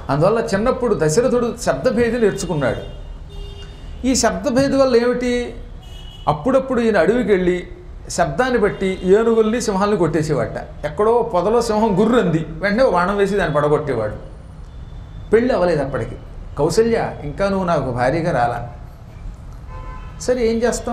అందువల్ల చిన్నప్పుడు దశరథుడు శబ్దభేది నేర్చుకున్నాడు ఈ శబ్దభేది వల్ల ఏమిటి అప్పుడప్పుడు ఈయన అడవికి వెళ్ళి శబ్దాన్ని బట్టి ఏనుగుల్ని సింహాలను కొట్టేసేవాట ఎక్కడో పొదలో సింహం గుర్రంది వెంటనే ఓ బాణం వేసి దాన్ని పడగొట్టేవాడు పెళ్ళి అవ్వలేదు అప్పటికి కౌసల్య ఇంకా నువ్వు నాకు భారీగా రాలా సరే ఏం చేస్తాం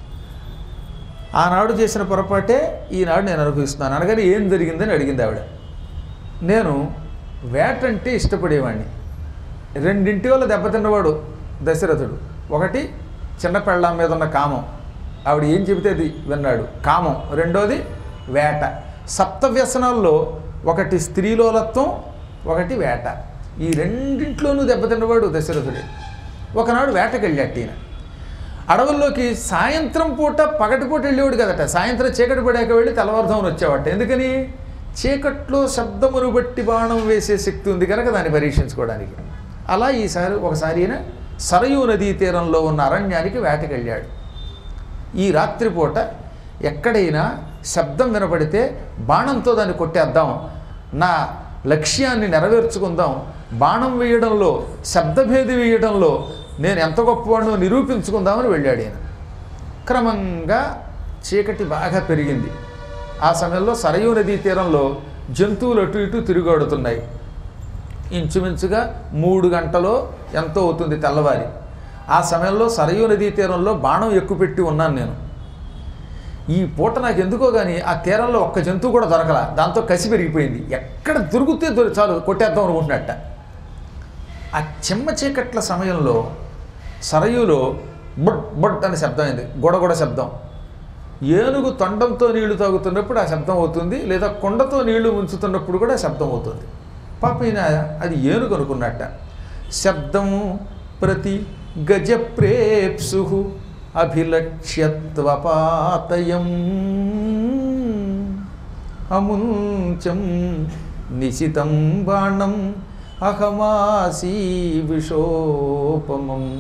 ఆనాడు చేసిన పొరపాటే ఈనాడు నేను అనుభవిస్తున్నాను అనగానే ఏం జరిగిందని అడిగింది ఆవిడ నేను వేటంటే ఇష్టపడేవాడిని రెండింటి వల్ల దెబ్బతిన్నవాడు దశరథుడు ఒకటి చిన్న పెళ్ళాం మీద ఉన్న కామం ఆవిడ ఏం చెబితే అది విన్నాడు కామం రెండోది వేట సప్త వ్యసనాల్లో ఒకటి స్త్రీలోలత్వం ఒకటి వేట ఈ రెండింట్లోనూ దెబ్బతిన్నవాడు దశరథుడే ఒకనాడు వేటకి వెళ్ళాడు ఈయన అడవుల్లోకి సాయంత్రం పూట పగటిపూట వెళ్ళేవాడు కదట సాయంత్రం చీకటి పడాక వెళ్ళి తెల్లవారుధామున వచ్చేవాట ఎందుకని చీకట్లో శబ్దమును బట్టి బాణం వేసే శక్తి ఉంది కనుక దాన్ని పరీక్షించుకోవడానికి అలా ఈసారి ఒకసారి ఈయన సరయూ నదీ తీరంలో ఉన్న అరణ్యానికి వేటకి వెళ్ళాడు ఈ రాత్రిపూట ఎక్కడైనా శబ్దం వినపడితే బాణంతో దాన్ని కొట్టేద్దాం నా లక్ష్యాన్ని నెరవేర్చుకుందాం బాణం వేయడంలో శబ్దభేది వేయడంలో నేను ఎంత గొప్పవాడినో నిరూపించుకుందామని వెళ్ళాడు ఈయన క్రమంగా చీకటి బాగా పెరిగింది ఆ సమయంలో సరయూ నదీ తీరంలో జంతువులు అటు ఇటు తిరుగాడుతున్నాయి ఇంచుమించుగా మూడు గంటలో ఎంతో అవుతుంది తెల్లవారి ఆ సమయంలో సరయూ నదీ తీరంలో బాణం ఎక్కుపెట్టి ఉన్నాను నేను ఈ పూట నాకు ఎందుకో కానీ ఆ తీరంలో ఒక్క జంతువు కూడా దొరకల దాంతో కసి పెరిగిపోయింది ఎక్కడ దొరికితే దొరి చాలు కొట్టేద్దాం అనుకుంటున్నట్ట ఆ చెమ్మ చీకట్ల సమయంలో సరయులో బుడ్ బుడ్ అనే శబ్దం అయింది గొడగొడ శబ్దం ఏనుగు తొండంతో నీళ్లు తాగుతున్నప్పుడు ఆ శబ్దం అవుతుంది లేదా కొండతో నీళ్లు ముంచుతున్నప్పుడు కూడా ఆ శబ్దం అవుతుంది పాప ఈయన అది ఏనుగు అనుకున్నట్ట శబ్దము ప్రతి గజ ప్రేప్సు అభిలక్ష్యత్వపాతయం అముంచం నిశితం బాణం అహమాసీ విషోపమం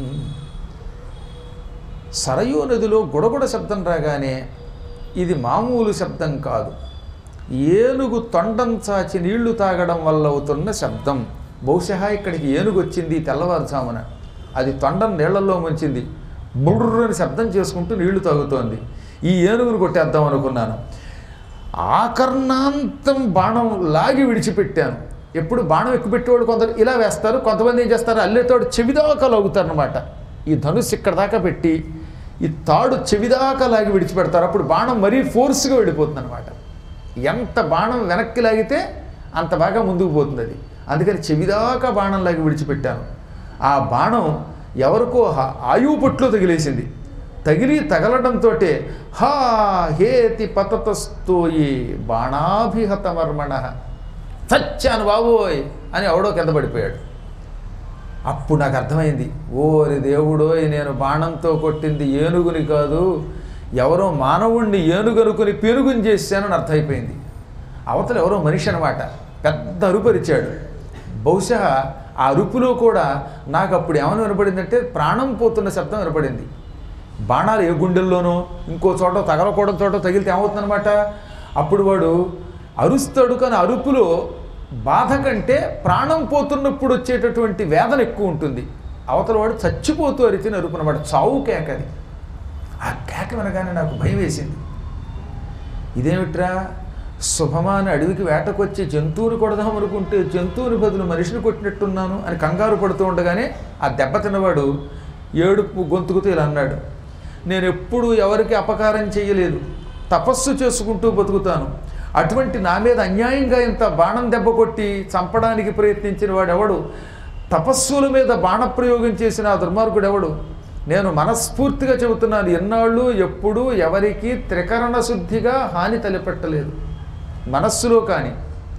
సరయూ నదిలో గుడగుడ శబ్దం రాగానే ఇది మామూలు శబ్దం కాదు ఏనుగు తొండం చాచి నీళ్లు తాగడం వల్ల అవుతున్న శబ్దం బహుశా ఇక్కడికి ఏనుగు వచ్చింది తెల్లవారుజామున అది తొండం నీళ్లలో ముంచింది బుర్రని శబ్దం చేసుకుంటూ నీళ్లు తాగుతోంది ఈ ఏనుగును కొట్టేద్దాం అనుకున్నాను ఆకర్ణాంతం బాణం లాగి విడిచిపెట్టాను ఎప్పుడు బాణం ఎక్కుపెట్టేవాడు కొందరు ఇలా వేస్తారు కొంతమంది ఏం చేస్తారు అల్లేతోడు చెవిదాకా లాగుతారనమాట ఈ ధనుస్సు ఇక్కడ దాకా పెట్టి ఈ తాడు చెవిదాకా లాగి విడిచిపెడతారు అప్పుడు బాణం మరీ ఫోర్స్గా వెళ్ళిపోతుంది అనమాట ఎంత బాణం వెనక్కి లాగితే అంత బాగా ముందుకు పోతుంది అది అందుకని చెవిదాకా బాణం లాగి విడిచిపెట్టాను ఆ బాణం ఎవరికో హ- ఆయువు పొట్లో తగిలేసింది తగిలి తగలడంతో హా హేతి పతతస్తోయి బాణాభిహతమర్మణ చచ్చాను బాబోయ్ అని ఎవడో కింద పడిపోయాడు అప్పుడు నాకు అర్థమైంది ఓరి దేవుడోయ్ నేను బాణంతో కొట్టింది ఏనుగుని కాదు ఎవరో మానవుణ్ణి ఏనుగనుకుని పెనుగుని చేశానని అర్థమైపోయింది అవతల ఎవరో మనిషి అనమాట పెద్ద అరుపరిచాడు బహుశా ఆ అరుపులో కూడా నాకు అప్పుడు ఏమని వినపడిందంటే ప్రాణం పోతున్న శబ్దం వినపడింది బాణాలు ఏ గుండెల్లోనో ఇంకో చోట తగలకూడని చోట తగిలితే ఏమవుతుందన్నమాట అప్పుడు వాడు అరుస్తాడు కానీ అరుపులో బాధ కంటే ప్రాణం పోతున్నప్పుడు వచ్చేటటువంటి వేదన ఎక్కువ ఉంటుంది అవతల వాడు చచ్చిపోతూ అరిచిన అరుపు అనమాట చావు కేక అది ఆ కేక వినగానే నాకు భయం వేసింది ఇదేమిట్రా శుభమాని అడవికి వేటకొచ్చి జంతువుని కొడదాం అనుకుంటే జంతువుని బదులు మనిషిని కొట్టినట్టున్నాను అని కంగారు పడుతూ ఉండగానే ఆ దెబ్బ తిన్నవాడు ఏడుపు గొంతుకుతూ ఇలా అన్నాడు నేను ఎప్పుడూ ఎవరికి అపకారం చేయలేదు తపస్సు చేసుకుంటూ బతుకుతాను అటువంటి నా మీద అన్యాయంగా ఇంత బాణం దెబ్బ కొట్టి చంపడానికి ప్రయత్నించిన వాడు ఎవడు తపస్సుల మీద బాణప్రయోగం చేసిన ఆ దుర్మార్గుడు ఎవడు నేను మనస్ఫూర్తిగా చెబుతున్నాను ఎన్నాళ్ళు ఎప్పుడూ ఎవరికి త్రికరణ శుద్ధిగా హాని తలపెట్టలేదు మనస్సులో కానీ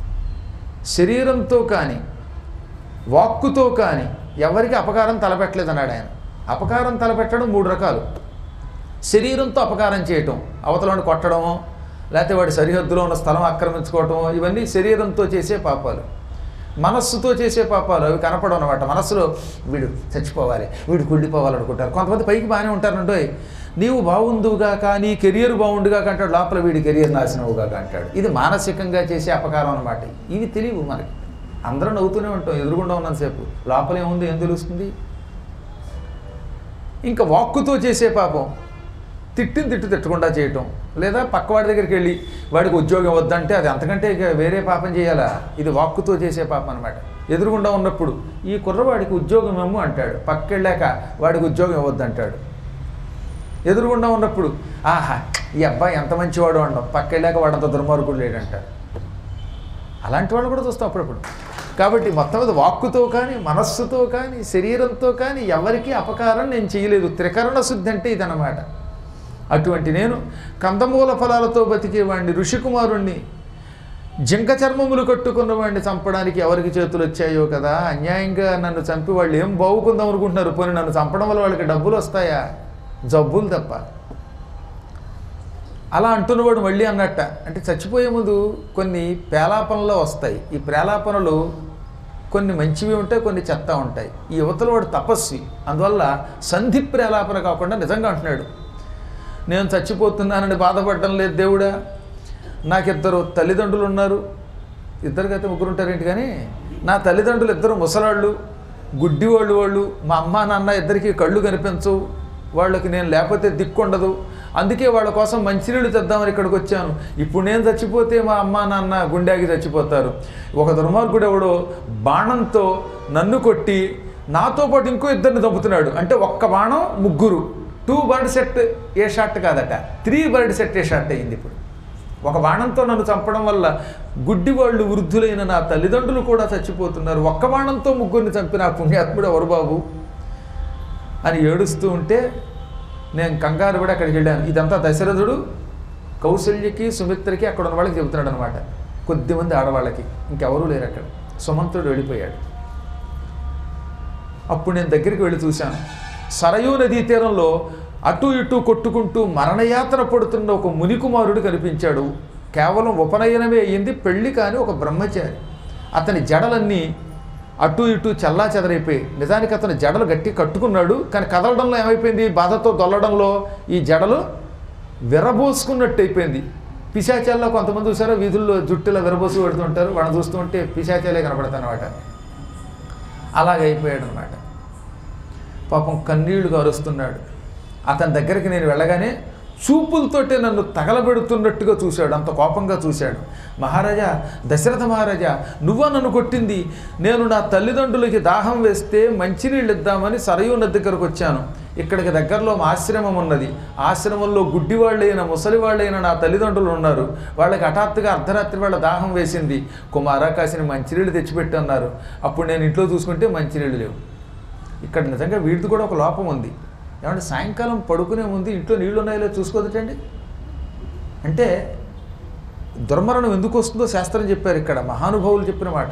శరీరంతో కానీ వాక్కుతో కానీ ఎవరికి అపకారం తలపెట్టలేదు అన్నాడు ఆయన అపకారం తలపెట్టడం మూడు రకాలు శరీరంతో అపకారం చేయటం అవతలను కొట్టడమో లేకపోతే వాడి సరిహద్దులో ఉన్న స్థలం ఆక్రమించుకోవటమో ఇవన్నీ శరీరంతో చేసే పాపాలు మనస్సుతో చేసే పాపాలు అవి కనపడవు అనమాట మనస్సులో వీడు చచ్చిపోవాలి వీడు కుళ్ళిపోవాలి అనుకుంటారు కొంతమంది పైకి బాగానే ఉంటారంటోయ్ నీవు బాగుందువుగాక నీ కెరియర్ బాగుండుగాక అంటాడు లోపల వీడి కెరియర్ నాశనవుగాక అంటాడు ఇది మానసికంగా చేసే అపకారం అనమాట ఇవి తెలియవు మనకి అందరం నవ్వుతూనే ఉంటాం ఎదురుగుండా ఉన్నంతసేపు లోపల ఏముంది ఏం తెలుస్తుంది ఇంకా వాక్కుతో చేసే పాపం తిట్టిన తిట్టు తిట్టకుండా చేయటం లేదా పక్కవాడి దగ్గరికి వెళ్ళి వాడికి ఉద్యోగం వద్దంటే అది అంతకంటే ఇక వేరే పాపం చేయాలా ఇది వాక్కుతో చేసే పాపం అనమాట ఎదురుగుండా ఉన్నప్పుడు ఈ కుర్రవాడికి ఉద్యోగం ఏమో అంటాడు పక్కెళ్ళాక వాడికి ఉద్యోగం ఇవ్వద్దంటాడు ఎదురుగుండా ఉన్నప్పుడు ఆహా ఈ అబ్బాయి ఎంత మంచివాడు అండం పక్కెళ్ళాక వాడంత దుర్మార్గుడు లేడంటాడు అలాంటి వాళ్ళు కూడా చూస్తాం అప్పుడప్పుడు కాబట్టి మొత్తం మీద వాక్కుతో కానీ మనస్సుతో కానీ శరీరంతో కానీ ఎవరికీ అపకారం నేను చేయలేదు త్రికరణ శుద్ధి అంటే ఇదన్నమాట అటువంటి నేను కందమూల ఫలాలతో బతికేవాడిని ఋషికుమారుణ్ణి జింక చర్మములు కట్టుకున్న వాడిని చంపడానికి ఎవరికి చేతులు వచ్చాయో కదా అన్యాయంగా నన్ను చంపి వాళ్ళు ఏం బాగుకుందాం అనుకుంటున్నారు పోనీ నన్ను చంపడం వల్ల వాళ్ళకి డబ్బులు వస్తాయా జబ్బులు తప్ప అలా అంటున్నవాడు మళ్ళీ అన్నట్ట అంటే చచ్చిపోయే ముందు కొన్ని పేలాపనలు వస్తాయి ఈ ప్రేలాపనలు కొన్ని మంచివి ఉంటాయి కొన్ని చెత్త ఉంటాయి ఈ యువతల వాడు తపస్వి అందువల్ల సంధి ప్రేలాపన కాకుండా నిజంగా అంటున్నాడు నేను చచ్చిపోతున్నానని బాధపడడం లేదు దేవుడా నాకిద్దరు తల్లిదండ్రులు ఉన్నారు ఇద్దరికైతే ముగ్గురు ఉంటారేంటి కానీ నా తల్లిదండ్రులు ఇద్దరు ముసలాళ్ళు గుడ్డివాళ్ళు వాళ్ళు మా అమ్మ నాన్న ఇద్దరికి కళ్ళు కనిపించవు వాళ్ళకి నేను లేకపోతే దిక్కుండదు అందుకే వాళ్ళ కోసం మంచినీళ్ళు తెద్దామని ఇక్కడికి వచ్చాను ఇప్పుడు నేను చచ్చిపోతే మా అమ్మ నాన్న గుండెకి చచ్చిపోతారు ఒక దుర్మార్గుడు ఎవడో బాణంతో నన్ను కొట్టి నాతో పాటు ఇంకో ఇద్దరిని చంపుతున్నాడు అంటే ఒక్క బాణం ముగ్గురు two bird set a shot కాదట three bird set a shot అయింది ఇప్పుడు ఒక బాణంతో నన్ను చంపడం వల్ల గుడ్డి వాళ్ళు వృద్ధులైన నా తల్లిదండ్రులు కూడా చచ్చిపోతున్నారు ఒక్క బాణంతో ముగ్గురిని చంపిన ఆ పుణ్యాత్ముడు ఎవరు బాబు అని ఏడుస్తూ ఉంటే నేను కంగారు కూడా అక్కడికి వెళ్ళాను ఇదంతా దశరథుడు కౌశల్యకి సుమిత్రకి అక్కడ ఉన్న వాళ్ళకి చెబుతున్నాడు అనమాట కొద్దిమంది ఆడవాళ్ళకి ఇంకెవరూ లేరు అక్కడ సుమంతుడు వెళ్ళిపోయాడు అప్పుడు నేను దగ్గరికి వెళ్ళి చూశాను సరయూ నదీ తీరంలో అటు ఇటు కొట్టుకుంటూ మరణయాత్ర పడుతున్న ఒక మునికుమారుడు కనిపించాడు కేవలం ఉపనయనమే అయ్యింది పెళ్లి కాని ఒక బ్రహ్మచారి అతని జడలన్నీ అటు ఇటు చల్లా చెదరైపోయి నిజానికి అతను జడలు గట్టి కట్టుకున్నాడు కానీ కదలడంలో ఏమైపోయింది బాధతో దొల్లడంలో ఈ జడలు విరబోసుకున్నట్టు అయిపోయింది పిశాచాల్లో కొంతమంది చూసారో వీధుల్లో జుట్టులో విరబోసు పెడుతుంటారు వాళ్ళని చూస్తుంటే పిశాచాలే కనపడతాయి అనమాట అలాగైపోయాడు అనమాట పాపం కన్నీళ్లు గారుస్తున్నాడు అతని దగ్గరికి నేను వెళ్ళగానే చూపులతోటే నన్ను తగలబెడుతున్నట్టుగా చూశాడు అంత కోపంగా చూశాడు మహారాజా దశరథ మహారాజా నువ్వా నన్ను కొట్టింది నేను నా తల్లిదండ్రులకి దాహం వేస్తే మంచినీళ్ళు ఇద్దామని సరయూ నది దగ్గరకు వచ్చాను ఇక్కడికి దగ్గరలో మా ఆశ్రమం ఉన్నది ఆశ్రమంలో గుడ్డివాళ్ళైన ముసలివాళ్ళైన నా తల్లిదండ్రులు ఉన్నారు వాళ్ళకి హఠాత్తుగా అర్ధరాత్రి వాళ్ళ దాహం వేసింది కుమారా కాసిన మంచినీళ్ళు తెచ్చిపెట్టి అన్నారు అప్పుడు నేను ఇంట్లో చూసుకుంటే మంచినీళ్ళు లేవు ఇక్కడ నిజంగా వీడిది కూడా ఒక లోపం ఉంది ఏమంటే సాయంకాలం పడుకునే ముందు ఇంట్లో నీళ్ళు ఉన్నాయో చూసుకోదటండి అంటే దుర్మరణం ఎందుకు వస్తుందో శాస్త్రం చెప్పారు ఇక్కడ మహానుభావులు చెప్పిన మాట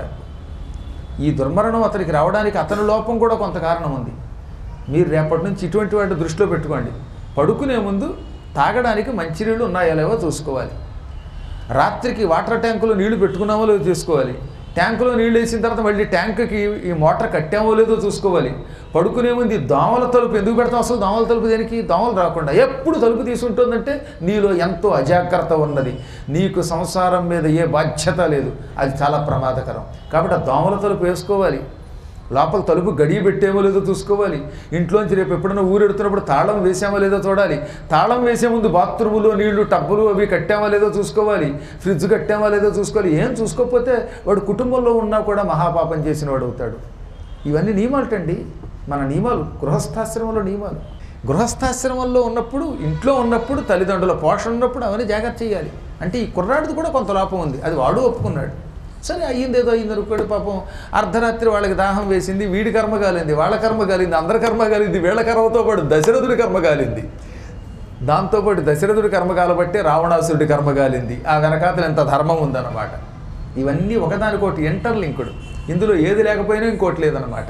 ఈ దుర్మరణం అతనికి రావడానికి అతని లోపం కూడా కొంత కారణం ఉంది మీరు రేపటి నుంచి ఇటువంటి వాటి దృష్టిలో పెట్టుకోండి పడుకునే ముందు తాగడానికి మంచినీళ్ళు ఉన్నాయో లేవో చూసుకోవాలి రాత్రికి వాటర్ ట్యాంకులో నీళ్లు పెట్టుకున్నామో లేదో చూసుకోవాలి ట్యాంకులో నీళ్ళు వేసిన తర్వాత మళ్ళీ ట్యాంకుకి ఈ మోటార్ కట్టామో లేదో చూసుకోవాలి పడుకునే ముందు ఈ దోమల తలుపు ఎందుకు పెడతాం అసలు దోమల తలుపు దేనికి దోమలు రాకుండా ఎప్పుడు తలుపు తీసుంటుందంటే నీలో ఎంతో అజాగ్రత్త ఉన్నది నీకు సంసారం మీద ఏ బాధ్యత లేదు అది చాలా ప్రమాదకరం కాబట్టి ఆ దోమల తలుపు వేసుకోవాలి లోపల తలుపు గడియ పెట్టేమో లేదో చూసుకోవాలి ఇంట్లోంచి రేపు ఎప్పుడైనా ఊరెడుతున్నప్పుడు తాళం వేసామో లేదో చూడాలి తాళం వేసే ముందు బాత్రూములో నీళ్లు టబ్బులు అవి కట్టామో లేదో చూసుకోవాలి ఫ్రిడ్జ్ కట్టామో లేదో చూసుకోవాలి ఏం చూసుకోకపోతే వాడు కుటుంబంలో ఉన్నా కూడా మహాపాపం చేసిన వాడు అవుతాడు ఇవన్నీ నియమాలటండి మన నియమాలు గృహస్థాశ్రమంలో నియమాలు గృహస్థాశ్రమంలో ఉన్నప్పుడు ఇంట్లో ఉన్నప్పుడు తల్లిదండ్రుల పోషణ ఉన్నప్పుడు అవన్నీ జాగ్రత్త చేయాలి అంటే ఈ కుర్రాడిది కూడా కొంత లోపం ఉంది అది వాడు ఒప్పుకున్నాడు సరే అయ్యింది ఏదో అయ్యింది అనుకోడు పాపం అర్ధరాత్రి వాళ్ళకి దాహం వేసింది వీడి కర్మ కాలింది వాళ్ళ కర్మ కాలింది అందరి కర్మ కాలింది వీళ్ళ కర్మతో పాటు దశరథుడి కర్మ కాలింది దాంతోపాటు దశరథుడి కర్మ కాలబట్టే రావణాసురుడి కర్మ కాలింది ఆ వెనకాతలు ఎంత ధర్మం ఉందన్నమాట ఇవన్నీ ఒకదానికోటి ఇంటర్లింకుడు ఇందులో ఏది లేకపోయినా ఇంకోటి లేదన్నమాట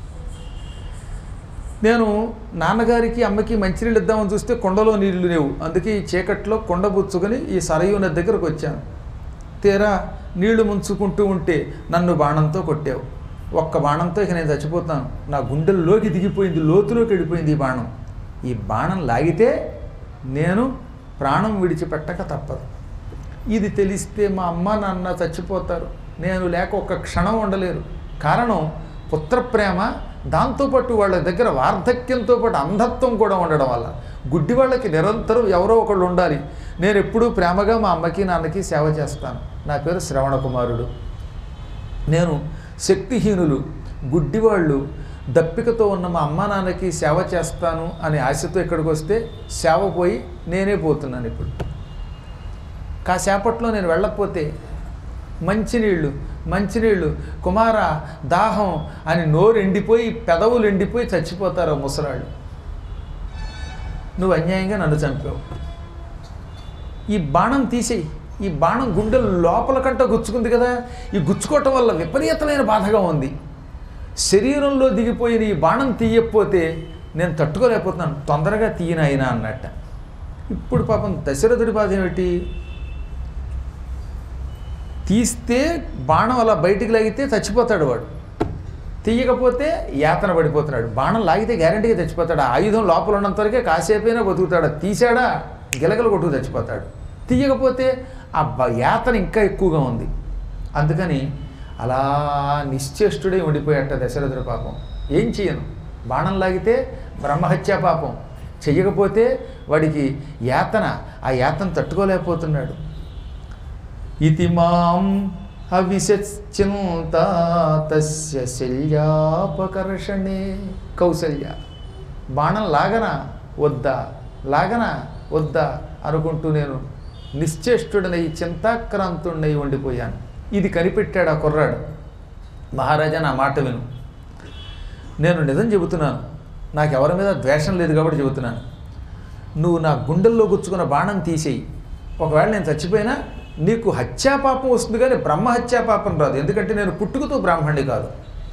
నేను నాన్నగారికి అమ్మకి మంచినీళ్ళు ఇద్దామని చూస్తే కొండలో నీళ్లు లేవు అందుకే ఈ చీకట్లో కొండ బుచ్చుకొని ఈ సరయూ నది దగ్గరకు వచ్చాను తీరా నీళ్లు ముంచుకుంటూ ఉంటే నన్ను బాణంతో కొట్టావు ఒక్క బాణంతో ఇక నేను చచ్చిపోతాను నా గుండెల్లోకి దిగిపోయింది లోతులోకి వెళ్ళిపోయింది ఈ బాణం ఈ బాణం లాగితే నేను ప్రాణం విడిచిపెట్టక తప్పదు ఇది తెలిస్తే మా అమ్మ నాన్న చచ్చిపోతారు నేను లేక ఒక్క క్షణం ఉండలేరు కారణం పుత్రప్రేమ దాంతోపాటు వాళ్ళ దగ్గర వార్ధక్యంతో పాటు అంధత్వం కూడా ఉండడం వల్ల గుడ్డి వాళ్ళకి నిరంతరం ఎవరో ఒకళ్ళు ఉండాలి నేను ఎప్పుడూ ప్రేమగా మా అమ్మకి నాన్నకి సేవ చేస్తాను నా పేరు శ్రవణ కుమారుడు నేను శక్తిహీనులు గుడ్డివాళ్ళు దప్పికతో ఉన్న మా అమ్మ నాన్నకి సేవ చేస్తాను అనే ఆశతో ఇక్కడికి వస్తే సేవ పోయి నేనే పోతున్నాను ఇప్పుడు కాసేపట్లో నేను వెళ్ళకపోతే మంచినీళ్ళు మంచినీళ్ళు కుమార దాహం అని నోరు ఎండిపోయి పెదవులు ఎండిపోయి చచ్చిపోతారు ఆ ముసలాళ్ళు నువ్వు అన్యాయంగా నన్ను చంపావు ఈ బాణం తీసేయి ఈ బాణం గుండె లోపల కంట గుచ్చుకుంది కదా ఈ గుచ్చుకోవటం వల్ల విపరీతమైన బాధగా ఉంది శరీరంలో దిగిపోయిన ఈ బాణం తీయకపోతే నేను తట్టుకోలేకపోతున్నాను తొందరగా తీయనాయినా అన్నట్ట ఇప్పుడు పాపం దశరథుడి బాధ ఏమిటి తీస్తే బాణం అలా బయటికి లాగితే చచ్చిపోతాడు వాడు తీయకపోతే యాతన పడిపోతున్నాడు బాణం లాగితే గ్యారంటీగా చచ్చిపోతాడు ఆ ఆయుధం లోపల ఉన్నంత వరకే కాసేపైనా బతుకుతాడు తీసాడా గిలగలు కొట్టుకు చచ్చిపోతాడు తీయకపోతే ఆ బ- యాతన ఇంకా ఎక్కువగా ఉంది అందుకని అలా నిశ్చేష్టుడై ఉండిపోయాట దశరథుడి పాపం ఏం చేయను బాణం లాగితే బ్రహ్మహత్యా పాపం చెయ్యకపోతే వాడికి యాతన ఆ యాతన తట్టుకోలేకపోతున్నాడు ఇతి మాం అవిశచ్చింత తస్య శల్యాపకర్షణే కౌసల్య బాణం లాగనా వద్దా లాగనా వద్దా అనుకుంటూ నేను నిశ్చేష్టుడనై చింతాక్రాంతుడనై ఉండిపోయాను ఇది కనిపెట్టాడు ఆ కుర్రాడు మహారాజా నా మాట విను నేను నిజం చెబుతున్నాను నాకు ఎవరి మీద ద్వేషం లేదు కాబట్టి చెబుతున్నాను నువ్వు నా గుండెల్లో గుచ్చుకున్న బాణం తీసేయి ఒకవేళ నేను చచ్చిపోయినా నీకు హత్యాపాపం వస్తుంది కానీ బ్రహ్మ హత్యాపాపం రాదు ఎందుకంటే నేను పుట్టుకతో బ్రాహ్మణ్ణి కాదు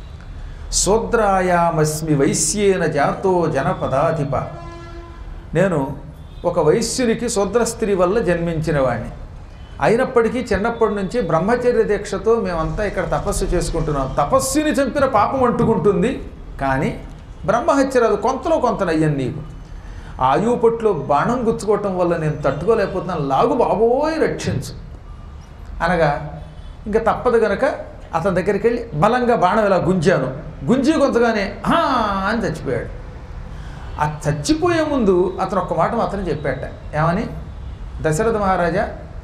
శూద్రాయామస్మి వైశ్యేన జాతో జనపదాధిప నేను ఒక వైశ్యునికి శూద్ర స్త్రీ వల్ల జన్మించిన వాడిని అయినప్పటికీ చిన్నప్పటి నుంచి బ్రహ్మచర్య దీక్షతో మేమంతా ఇక్కడ తపస్సు చేసుకుంటున్నాం తపస్సుని చంపిన పాపం అంటుకుంటుంది కానీ బ్రహ్మహత్య రాదు కొంతలో కొంతనయ్యాను నీకు ఆయువు పట్లో బాణం గుచ్చుకోవటం వల్ల నేను తట్టుకోలేకపోతున్నాను లాగు బాబోయ్ రక్షించు అనగా ఇంకా తప్పదు గనక అతని దగ్గరికి వెళ్ళి బలంగా బాణం ఇలా గుంజాను గుంజి కొంతగానే "ఆ" అని చచ్చిపోయాడు ఆ చచ్చిపోయే ముందు అతను ఒక్క మాట మాత్రం చెప్పాట ఏమని దశరథ మహారాజా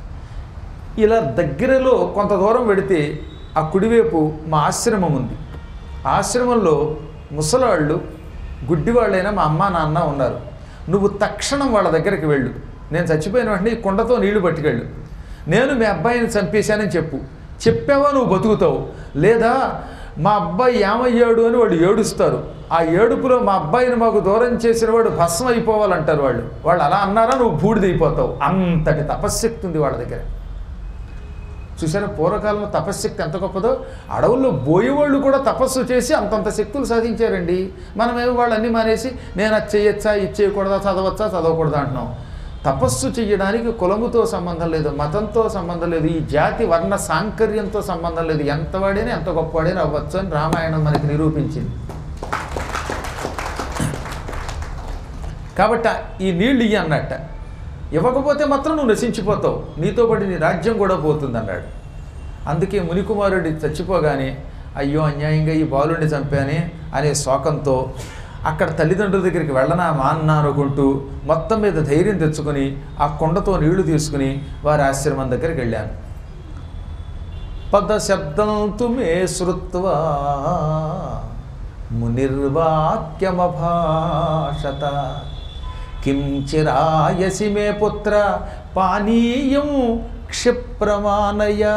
ఇలా దగ్గరలో కొంత దూరం వెడితే ఆ కుడివైపు మా ఆశ్రమం ఉంది ఆ ఆశ్రమంలో ముసలాళ్ళు గుడ్డివాళ్ళైనా మా అమ్మ నాన్న ఉన్నారు నువ్వు తక్షణం వాళ్ళ దగ్గరికి వెళ్ళు నేను చచ్చిపోయిన వెంటనే ఈ కుండతో నీళ్లు పట్టుకెళ్ళు నేను మీ అబ్బాయిని చంపేశానని చెప్పు చెప్పావా నువ్వు బతుకుతావు లేదా మా అబ్బాయి ఏమయ్యాడు అని వాళ్ళు ఏడుస్తారు ఆ ఏడుపులో మా అబ్బాయిని మాకు దూరం చేసిన వాడు భస్మం అయిపోవాలంటారు వాళ్ళు వాళ్ళు అలా అన్నారా నువ్వు బూడిదైపోతావు అంతటి తపశ్శక్తి ఉంది వాళ్ళ దగ్గర చూసారా పూర్వకాలంలో తపశ్శక్తి ఎంత గొప్పదో అడవుల్లో బోయేవాళ్ళు కూడా తపస్సు చేసి అంతంత శక్తులు సాధించారండి మనమేమో వాళ్ళన్నీ మానేసి నేను అది చేయొచ్చా ఇది చేయకూడదా చదవచ్చా చదవకూడదా అంటున్నాం తపస్సు చేయడానికి కులముతో సంబంధం లేదు మతంతో సంబంధం లేదు ఈ జాతి వర్ణ సాంకర్యంతో సంబంధం లేదు ఎంత వాడైనా ఎంత గొప్పవాడైనా అవ్వచ్చు అని రామాయణం మనకి నిరూపించింది కాబట్టి ఈ నీళ్ళు ఇయ్యి అన్నట్ట ఇవ్వకపోతే మాత్రం నువ్వు నశించిపోతావు నీతో పాటు నీ రాజ్యం కూడా పోతుంది అన్నాడు అందుకే మునికుమారుడి చచ్చిపోగానే అయ్యో అన్యాయంగా ఈ బాలుడిని చంపానే అనే శోకంతో అక్కడ తల్లిదండ్రుల దగ్గరికి వెళ్ళనా మా అన్న అనుకుంటూ మొత్తం మీద ధైర్యం తెచ్చుకొని ఆ కుండతో నీళ్లు తీసుకుని వారి ఆశ్రమం దగ్గరికి వెళ్ళాను పద శబ్దం తుమే శ్రుత్వా మునిర్వాక్యమభాషత కిం చిరాయసి మే పుత్ర పానీయం క్షిప్రమానయా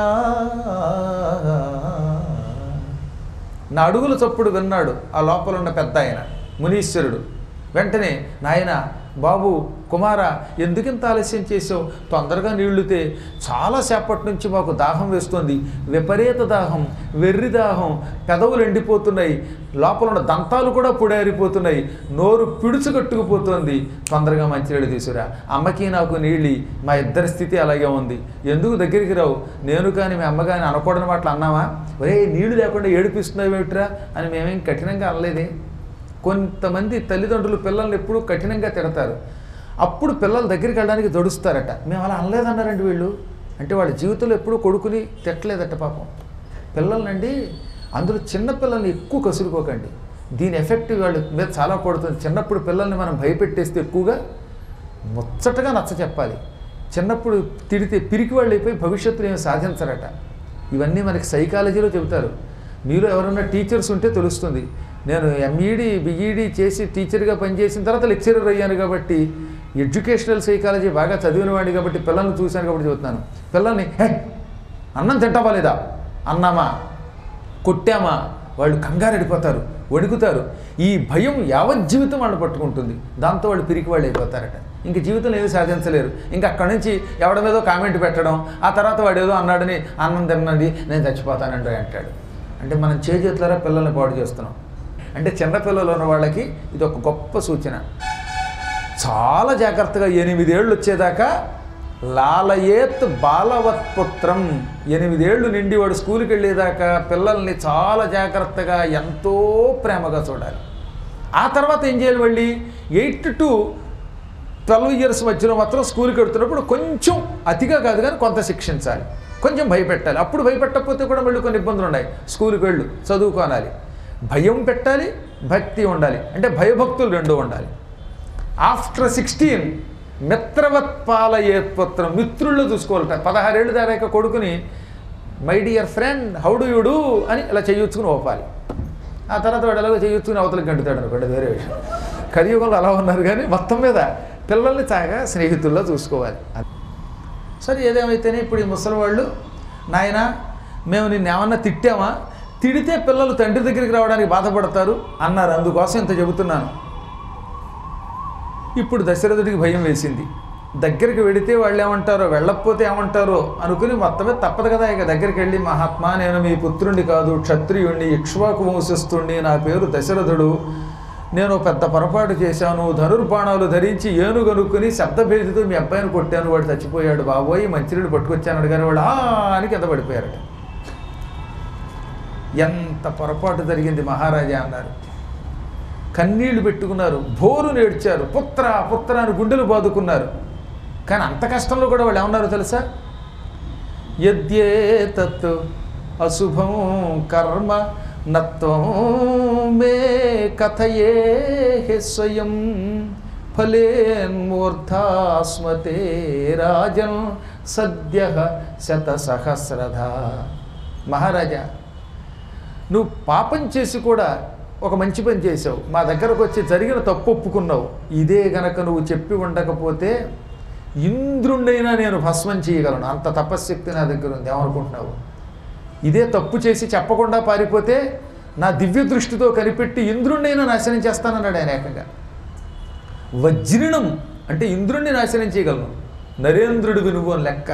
నా అడుగుల చప్పుడు విన్నాడు ఆ లోపల ఉన్న పెద్ద ఆయన మునీశ్వరుడు వెంటనే నాయన బాబు కుమార ఎందుకింత ఆలస్యం చేసావు తొందరగా నీళ్లుతే చాలాసేపటి నుంచి మాకు దాహం వేస్తుంది విపరీత దాహం వెర్రి దాహం పెదవులు ఎండిపోతున్నాయి లోపల ఉన్న దంతాలు కూడా పొడారిపోతున్నాయి నోరు పిడుచు కట్టుకుపోతుంది తొందరగా మంచినీళ్ళు తీసుకురా అమ్మకి నాకు నీళ్ళి మా ఇద్దరి స్థితి అలాగే ఉంది ఎందుకు దగ్గరికి రావు నేను కానీ మీ అమ్మ కానీ అనకూడని మాటలు అన్నావా ఒరే నీళ్లు లేకుండా ఏడిపిస్తున్నావు ఏమిట్రా అని మేమేం కఠినంగా అనలేదే కొంతమంది తల్లిదండ్రులు పిల్లల్ని ఎప్పుడూ కఠినంగా తిడతారు అప్పుడు పిల్లల దగ్గరికి వెళ్ళడానికి దొడుస్తారట మేము అలా అనలేదన్నారండి వీళ్ళు అంటే వాళ్ళ జీవితంలో ఎప్పుడూ కొడుకుని తిట్టలేదట పాపం పిల్లల్నండి అందులో చిన్న పిల్లల్ని ఎక్కువ కసురుకోకండి దీని ఎఫెక్ట్ వాళ్ళ మీద చాలా పడుతుంది చిన్నప్పుడు పిల్లల్ని మనం భయపెట్టేస్తే ఎక్కువగా ముచ్చటగా నచ్చ చెప్పాలి చిన్నప్పుడు తిడితే పిరికి వాళ్ళు అయిపోయి భవిష్యత్తులో ఏమి సాధించరట ఇవన్నీ మనకి సైకాలజీలో చెబుతారు మీలో ఎవరైనా టీచర్స్ ఉంటే తెలుస్తుంది నేను ఎంఈడి బిఈడి చేసి టీచర్గా పనిచేసిన తర్వాత లెక్చరర్ అయ్యాను కాబట్టి ఎడ్యుకేషనల్ సైకాలజీ బాగా చదివిన వాడిని కాబట్టి పిల్లల్ని చూశాను కాబట్టి చెబుతున్నాను పిల్లల్ని "హే, అన్నం తింటావా లేదా అన్నామా కొట్టామా వాళ్ళు కంగారెడిపోతారు వణుకుతారు ఈ భయం యావత్ జీవితం వాళ్ళని పట్టుకుంటుంది దాంతో వాళ్ళు పిరికి వాళ్ళు అయిపోతారట ఇంక జీవితంలో ఏమీ సాధించలేరు ఇంకా అక్కడి నుంచి ఎవడి మీదో కామెంట్ పెట్టడం ఆ తర్వాత వాడు ఏదో అన్నాడని అన్నం తిన్నది నేను చచ్చిపోతానండి అంటాడు అంటే మనం చేజేతులారా పిల్లల్ని పాడు చేస్తున్నాం అంటే చిన్న పిల్లలు ఉన్న వాళ్ళకి ఇది ఒక గొప్ప సూచన చాలా జాగ్రత్తగా ఎనిమిదేళ్ళు వచ్చేదాకా లాలయేత్ బాలవత్పుత్రం ఎనిమిదేళ్ళు నిండి వాడు స్కూల్కి వెళ్ళేదాకా పిల్లల్ని చాలా జాగ్రత్తగా ఎంతో ప్రేమగా చూడాలి ఆ తర్వాత ఏం చేయాలి మళ్ళీ ఎయిట్ టు ట్వెల్వ్ ఇయర్స్ మధ్యలో మాత్రం స్కూల్కి వెళ్తున్నప్పుడు కొంచెం అతిగా కాదు కానీ కొంత శిక్షించాలి కొంచెం భయపెట్టాలి అప్పుడు భయపెట్టకపోతే కూడా మళ్ళీ కొన్ని ఇబ్బందులు ఉన్నాయి స్కూల్కి వెళ్ళు చదువుకోనాలి భయం పెట్టాలి భక్తి ఉండాలి అంటే భయభక్తులు రెండు ఉండాలి ఆఫ్టర్ సిక్స్టీన్ మిత్రవత్ పాలయేత్పత్రం మిత్రుల్లో చూసుకోవాలట పదహారేళ్ళు దాకా కొడుకుని my dear friend how do you do అని ఇలా చేయొచ్చుకుని ఓపాలి ఆ తర్వాత వాడు ఎలాగో చేయొచ్చుకుని అవతలకి గంటుతాడు అనుకోండి అది వేరే విషయం కలియుగంలో అలా ఉన్నారు కానీ మొత్తం మీద పిల్లల్ని తాగా స్నేహితుల్లో చూసుకోవాలి సరే ఏదేమైతేనే ఇప్పుడు ఈ ముసలి వాళ్ళు నాయన మేము నిన్ను ఏమన్నా తిట్టామా తిడితే పిల్లలు తండ్రి దగ్గరికి రావడానికి బాధపడతారు అన్నారు అందుకోసం ఇంత చెబుతున్నాను ఇప్పుడు దశరథుడికి భయం వేసింది దగ్గరికి వెడితే వాళ్ళు ఏమంటారో వెళ్ళకపోతే ఏమంటారో అనుకుని మొత్తమే తప్పదు కదా ఇక దగ్గరికి వెళ్ళి మహాత్మా నేను మీ పుత్రుణ్ణి కాదు క్షత్రియుణ్ణి ఇక్ష్వాకు వంశస్థుణ్ణి నా పేరు దశరథుడు నేను పెద్ద పొరపాటు చేశాను ధనుర్బాణాలు ధరించి ఏనుగు అనుకుని శబ్దభేదితో మీ అబ్బాయిని కొట్టాను వాడు చచ్చిపోయాడు బాబోయ్ మంచినీళ్ళు పట్టుకొచ్చాను అడిగారు వాడు ఆ అని కింద పడిపోయారట ఎంత పొరపాటు జరిగింది మహారాజా అన్నారు కన్నీళ్లు పెట్టుకున్నారు బోరు నేడ్చారు పుత్ర పుత్ర అని గుండెలు బాదుకున్నారు కానీ అంత కష్టంలో కూడా వాళ్ళు ఏమన్నారో తెలుసా యద్యేతత్ అశుభం కర్మ నత్వం మే కథయే స్వయం ఫలేన్మూర్ధాస్మతే రాజన్ సద్య శతసహస్రధ మహారాజా నువ్వు పాపం చేసి కూడా ఒక మంచి పని చేసావు మా దగ్గరకు వచ్చి జరిగిన తప్పు ఒప్పుకున్నావు ఇదే గనక నువ్వు చెప్పి ఉండకపోతే ఇంద్రుండైనా నేను భస్మం చేయగలను అంత తపశ్శక్తి నా దగ్గర ఉంది ఏమనుకుంటున్నావు ఇదే తప్పు చేసి చెప్పకుండా పారిపోతే నా దివ్య దృష్టితో కనిపెట్టి ఇంద్రుణ్ణైనా నాశనం చేస్తానన్నాడు ఆయన ఏకంగా వజ్రిణం అంటే ఇంద్రుణ్ణి నాశనం చేయగలను నరేంద్రుడివి నువ్వు అని లెక్క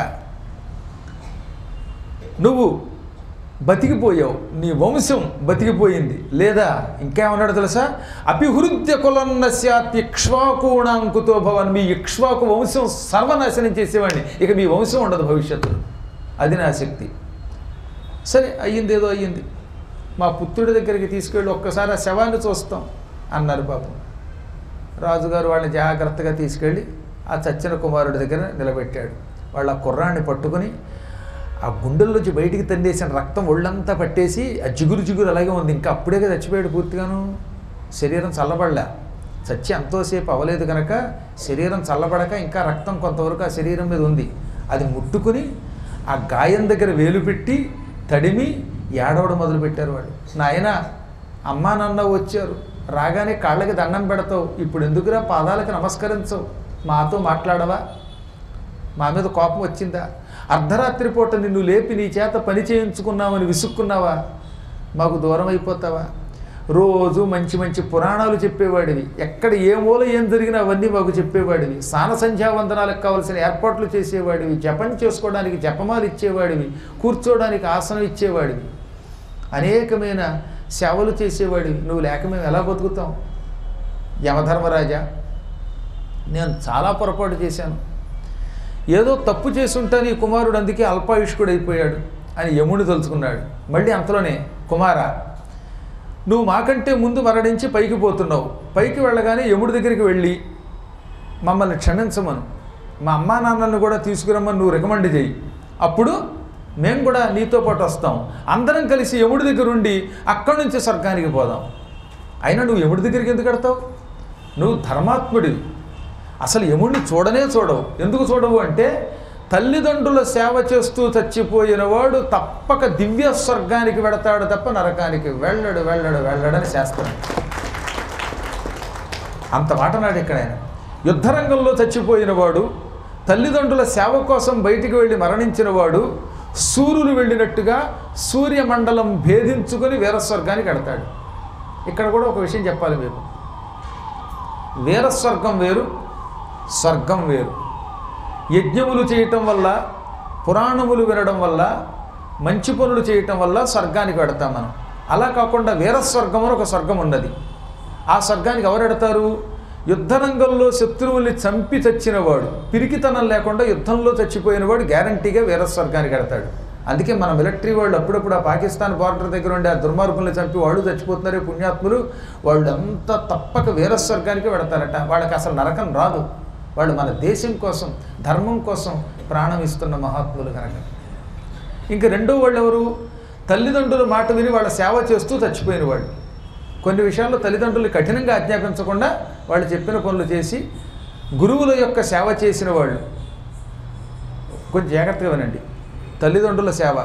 నువ్వు బతికిపోయావు నీ వంశం బతికిపోయింది లేదా ఇంకేమన్నాడు తెలుసా అభివృద్ధ్య కులన్న శాత్ ఇక్ష్వాకుణాంకుతో భవన్ మీ ఇక్ష్వాకు వంశం సర్వనాశనం చేసేవాడిని ఇక మీ వంశం ఉండదు భవిష్యత్తులో అది నా శక్తి సరే అయ్యింది ఏదో అయ్యింది మా పుత్రుడి దగ్గరికి తీసుకెళ్ళి ఒక్కసారి ఆ శవాన్ని చూస్తాం అన్నారు పాపం రాజుగారు వాళ్ళని జాగ్రత్తగా తీసుకెళ్ళి ఆ చచ్చిన కుమారుడి దగ్గర నిలబెట్టాడు వాళ్ళ కుర్రాన్ని పట్టుకుని ఆ గుండెల్లోంచి బయటికి తండేసిన రక్తం ఒళ్ళంతా పట్టేసి ఆ జిగురు జిగురు అలాగే ఉంది ఇంకా అప్పుడే కదా చచ్చిపోయాడు పూర్తిగాను శరీరం చల్లబడలే చచ్చి ఎంతోసేపు అవ్వలేదు కనుక శరీరం చల్లబడక ఇంకా రక్తం కొంతవరకు ఆ శరీరం మీద ఉంది అది ముట్టుకుని ఆ గాయం దగ్గర వేలు పెట్టి తడిమి ఏడవడం మొదలుపెట్టారు వాళ్ళు నాయన అమ్మా నాన్న వచ్చారు రాగానే కాళ్ళకి దండం పెడతావు ఇప్పుడు ఎందుకురా పాదాలకు నమస్కరించవు మాతో మాట్లాడవా మా మీద కోపం వచ్చిందా అర్ధరాత్రి పూట నిన్ను లేపి నీ చేత పని చేయించుకున్నామని విసుక్కున్నావా మాకు దూరం అయిపోతావా రోజు మంచి మంచి పురాణాలు చెప్పేవాడివి ఎక్కడ ఏ మూల ఏం జరిగినా అవన్నీ మాకు చెప్పేవాడివి స్నాన సంధ్యావందనాలకు కావలసిన ఏర్పాట్లు చేసేవాడివి జపం చేసుకోవడానికి జపమాలు ఇచ్చేవాడివి కూర్చోవడానికి ఆసనం ఇచ్చేవాడివి అనేకమైన సేవలు చేసేవాడివి నువ్వు లేక మేము ఎలా బతుకుతాం యమధర్మరాజా నేను చాలా పొరపాటు చేశాను ఏదో తప్పు చేసి ఉంటాను ఈ కుమారుడు అందుకే అల్పాయుష్కుడు అయిపోయాడు అని యముడు తలుచుకున్నాడు మళ్ళీ అంతలోనే కుమార నువ్వు మాకంటే ముందు మరణించి పైకి పోతున్నావు పైకి వెళ్ళగానే యముడి దగ్గరికి వెళ్ళి మమ్మల్ని క్షమించమను మా అమ్మా నాన్నలను కూడా తీసుకురమ్మని నువ్వు రికమెండ్ చేయి అప్పుడు మేము కూడా నీతో పాటు వస్తాం అందరం కలిసి యముడి దగ్గర ఉండి అక్కడి నుంచి స్వర్గానికి పోదాం అయినా నువ్వు యముడి దగ్గరికి ఎందుకు కడతావు నువ్వు ధర్మాత్ముడివి అసలు యముడిని చూడనే చూడవు ఎందుకు చూడవు అంటే తల్లిదండ్రుల సేవ చేస్తూ చచ్చిపోయిన వాడు తప్పక దివ్య స్వర్గానికి వెడతాడు తప్ప నరకానికి వెళ్ళడు వెళ్ళడు వెళ్ళడని శాస్త్రం అంత మాట నాడు ఇక్కడ ఆయన యుద్ధరంగంలో చచ్చిపోయిన వాడు తల్లిదండ్రుల సేవ కోసం బయటికి వెళ్ళి మరణించిన వాడు సూర్యులు వెళ్ళినట్టుగా సూర్యమండలం భేదించుకొని వీరస్వర్గానికి వెడతాడు ఇక్కడ కూడా ఒక విషయం చెప్పాలి మీకు వీరస్వర్గం వేరు స్వర్గం వేరు యజ్ఞములు చేయటం వల్ల పురాణములు వినడం వల్ల మంచి పనులు చేయటం వల్ల స్వర్గానికి వెడతాం మనం అలా కాకుండా వీరస్వర్గం అని ఒక స్వర్గం ఉన్నది ఆ స్వర్గానికి ఎవరు ఎడతారు యుద్ధరంగంలో శత్రువుల్ని చంపి చచ్చినవాడు పిరికితనం లేకుండా యుద్ధంలో చచ్చిపోయినవాడు గ్యారంటీగా వీరస్వర్గానికి ఎడతాడు అందుకే మన మిలిటరీ వాళ్ళు అప్పుడప్పుడు ఆ పాకిస్తాన్ బార్డర్ దగ్గర ఉండే ఆ దుర్మార్గుల్ని చంపి వాళ్ళు చచ్చిపోతున్నారే పుణ్యాత్ములు వాళ్ళు అంతా తప్పక వీరస్వర్గానికి వెడతారట వాళ్ళకి అసలు నరకం రాదు వాళ్ళు మన దేశం కోసం ధర్మం కోసం ప్రాణం ఇస్తున్న మహాత్ములు కనుక ఇంక రెండో వాళ్ళు ఎవరు తల్లిదండ్రుల మాట విని వాళ్ళ సేవ చేస్తూ చచ్చిపోయిన వాళ్ళు కొన్ని విషయాల్లో తల్లిదండ్రులు కఠినంగా ఆజ్ఞాపించకుండా వాళ్ళు చెప్పిన పనులు చేసి గురువుల యొక్క సేవ చేసిన వాళ్ళు కొంచెం జాగ్రత్తగా వినండి తల్లిదండ్రుల సేవ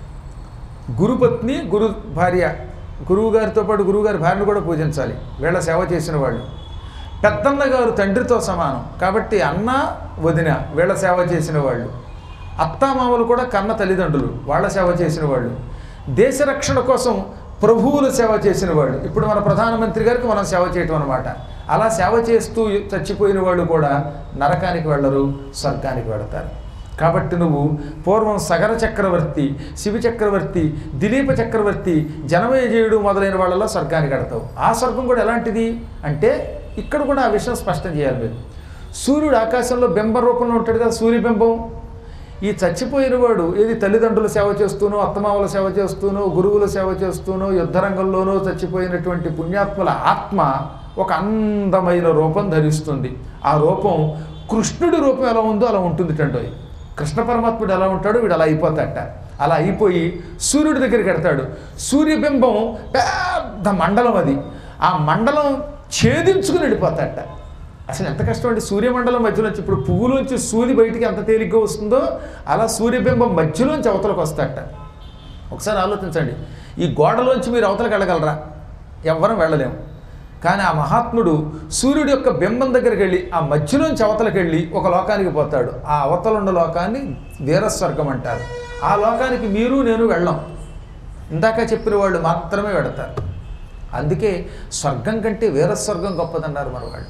గురుపత్ని గురు భార్య గురువు గారితో పాటు గురువుగారి భార్యను కూడా పూజించాలి వీళ్ళ సేవ చేసిన వాళ్ళు పెద్దన్న గారు తండ్రితో సమానం కాబట్టి అన్న వదిన వీళ్ళ సేవ చేసిన వాళ్ళు అత్తామామలు కూడా కన్న తల్లిదండ్రులు వాళ్ళ సేవ చేసిన వాళ్ళు దేశ రక్షణ కోసం ప్రభువుల సేవ చేసిన వాళ్ళు ఇప్పుడు మన ప్రధానమంత్రి గారికి మనం సేవ చేయటం అనమాట అలా సేవ చేస్తూ చచ్చిపోయిన వాళ్ళు కూడా నరకానికి వెళ్ళరు స్వర్గానికి వెళతారు కాబట్టి నువ్వు పూర్వం సగర చక్రవర్తి శివ చక్రవర్తి దిలీప చక్రవర్తి జనమేజయుడు మొదలైన వాళ్ళలో స్వర్గానికి కడతావు ఆ స్వర్గం కూడా ఎలాంటిది అంటే ఇక్కడ కూడా ఆ విషయం స్పష్టం చేయాలి మీరు సూర్యుడు ఆకాశంలో బింబ రూపంలో ఉంటాడు కదా సూర్యబింబం ఈ చచ్చిపోయిన వాడు ఏది తల్లిదండ్రుల సేవ చేస్తూనో అత్తమామల సేవ చేస్తూనో గురువుల సేవ చేస్తూనో యుద్ధరంగంలోనో చచ్చిపోయినటువంటి పుణ్యాత్ముల ఆత్మ ఒక అందమైన రూపం ధరిస్తుంది ఆ రూపం కృష్ణుడి రూపం ఎలా ఉందో అలా ఉంటుంది టండోయ్ కృష్ణ పరమాత్ముడు ఎలా ఉంటాడో వీడు అలా అయిపోతాడట అలా అయిపోయి సూర్యుడి దగ్గరికి వెడతాడు సూర్యబింబం పెద్ద మండలం అది ఆ మండలం ఛేదించుకుని వెళ్ళిపోతాడట అసలు ఎంత కష్టం అంటే సూర్యమండలం మధ్యలోంచి ఇప్పుడు పువ్వులోంచి సూర్యుని బయటికి ఎంత తేలిగ్గా వస్తుందో అలా సూర్యబింబం మధ్యలోంచి అవతలకు వస్తాడట ఒకసారి ఆలోచించండి ఈ గోడలోంచి మీరు అవతలకు వెళ్ళగలరా ఎవ్వరం వెళ్ళలేము కానీ ఆ మహాత్ముడు సూర్యుడి యొక్క బింబం దగ్గరికి వెళ్ళి ఆ మధ్యలోంచి అవతలకి వెళ్ళి ఒక లోకానికి పోతాడు ఆ అవతలున్న లోకాన్ని వీరస్వర్గం అంటారు ఆ లోకానికి మీరు నేను వెళ్ళాం ఇందాక చెప్పిన వాళ్ళు మాత్రమే వెడతారు అందుకే స్వర్గం కంటే వీరస్వర్గం గొప్పదన్నారు మన వాళ్ళు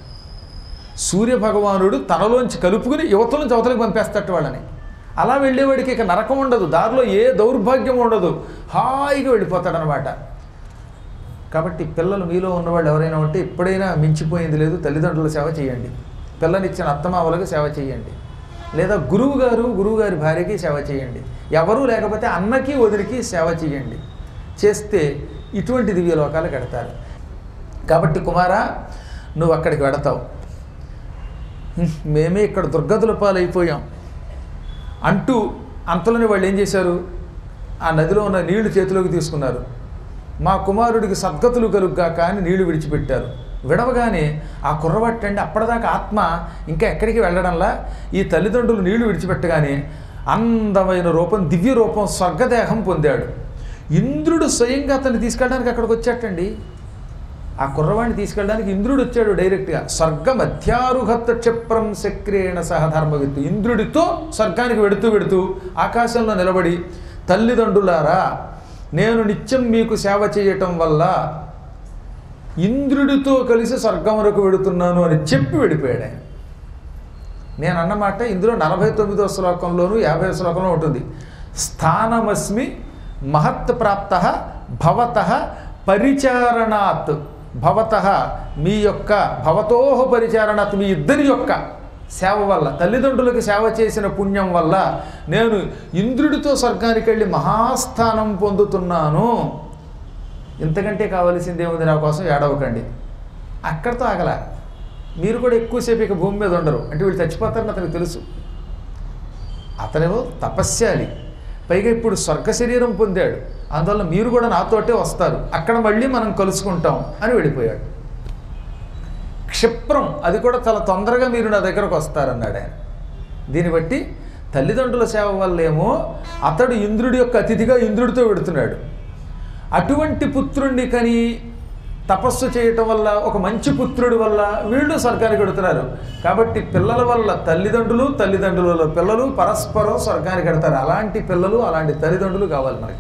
సూర్య భగవానుడు తనలోంచి కలుపుకుని యువతల నుంచి అవతలకి పంపేస్తాడు వాళ్ళని అలా వెళ్ళేవాడికి ఇక నరకం ఉండదు దారిలో ఏ దౌర్భాగ్యం ఉండదు హాయిగా వెళ్ళిపోతాడనమాట కాబట్టి పిల్లలు మీలో ఉన్నవాళ్ళు ఎవరైనా ఉంటే ఎప్పుడైనా మించిపోయింది లేదు తల్లిదండ్రుల సేవ చేయండి పిల్లనిచ్చిన అత్తమామలకు సేవ చేయండి లేదా గురువు గారు గురువు గారి భార్యకి సేవ చేయండి ఎవరూ లేకపోతే అన్నకి వదిలికి సేవ చేయండి చేస్తే ఇటువంటి దివ్య లోకాలు కడతారు కాబట్టి కుమారా నువ్వు అక్కడికి వెడతావు "హ్మ్, మేమే ఇక్కడ దుర్గతుల పాలైపోయాం అంటూ అంతలోనే వాళ్ళు ఏం చేశారు ఆ నదిలో ఉన్న నీళ్లు చేతిలోకి తీసుకున్నారు మా కుమారుడికి సద్గతులు కలుగ్గా కానీ నీళ్లు విడిచిపెట్టారు విడవగానే ఆ కుర్రవట్టండి అప్పటిదాకా ఆత్మ ఇంకా ఎక్కడికి వెళ్ళడంలా ఈ తల్లిదండ్రులు నీళ్లు విడిచిపెట్టగానే అందమైన రూపం దివ్య రూపం స్వర్గదేహం పొందాడు ఇంద్రుడు స్వయంగా అతన్ని తీసుకెళ్ళడానికి అక్కడికి వచ్చాటండి ఆ కుర్రవాడిని తీసుకెళ్ళడానికి ఇంద్రుడు వచ్చాడు డైరెక్ట్గా స్వర్గ మధ్యారుహత్త క్షిప్రం చక్రేణ సహధర్మవిత్తు ఇంద్రుడితో స్వర్గానికి వెడుతూ వెడుతూ ఆకాశంలో నిలబడి తల్లిదండ్రులారా నేను నిత్యం మీకు సేవ చేయటం వల్ల ఇంద్రుడితో కలిసి స్వర్గములకు వెడుతున్నాను అని చెప్పి వెళ్ళిపోయాడు ఆయన నేను అన్నమాట ఇందులో నలభై తొమ్మిదో శ్లోకంలోను యాభై శ్లోకంలో ఉంటుంది స్థానమస్మి మహత్ ప్రాప్త భవత పరిచారణాత్ భవత మీ యొక్క భవతోహ పరిచారణాత్ మీ ఇద్దరి యొక్క సేవ వల్ల తల్లిదండ్రులకు సేవ చేసిన పుణ్యం వల్ల నేను ఇంద్రుడితో స్వర్గానికి వెళ్ళి మహాస్థానం పొందుతున్నాను ఇంతకంటే కావలసింది ఏముంది నా కోసం ఏడవకండి అక్కడితో ఆగల మీరు కూడా ఎక్కువసేపు ఇక భూమి మీద ఉండరు అంటే వీళ్ళు చచ్చిపోతారని అతనికి తెలుసు అతనేమో తపస్యాలి పైగా ఇప్పుడు స్వర్గ శరీరం పొందాడు అందువల్ల మీరు కూడా నాతోటే వస్తారు అక్కడ మళ్ళీ మనం కలుసుకుంటాం అని వెళ్ళిపోయాడు క్షిప్రం అది కూడా చాలా తొందరగా మీరు నా దగ్గరకు వస్తారన్నాడు ఆయన దీన్ని బట్టి తల్లిదండ్రుల సేవ వల్లేమో అతడు ఇంద్రుడి యొక్క అతిథిగా ఇంద్రుడితో పెడుతున్నాడు అటువంటి పుత్రుణ్ణి కని తపస్సు చేయటం వల్ల ఒక మంచి పుత్రుడి వల్ల వీళ్ళు స్వర్గానికి వెడుతున్నారు కాబట్టి పిల్లల వల్ల తల్లిదండ్రులు తల్లిదండ్రుల వల్ల పిల్లలు పరస్పరం స్వర్గానికి వెడతారు అలాంటి పిల్లలు అలాంటి తల్లిదండ్రులు కావాలి మనకి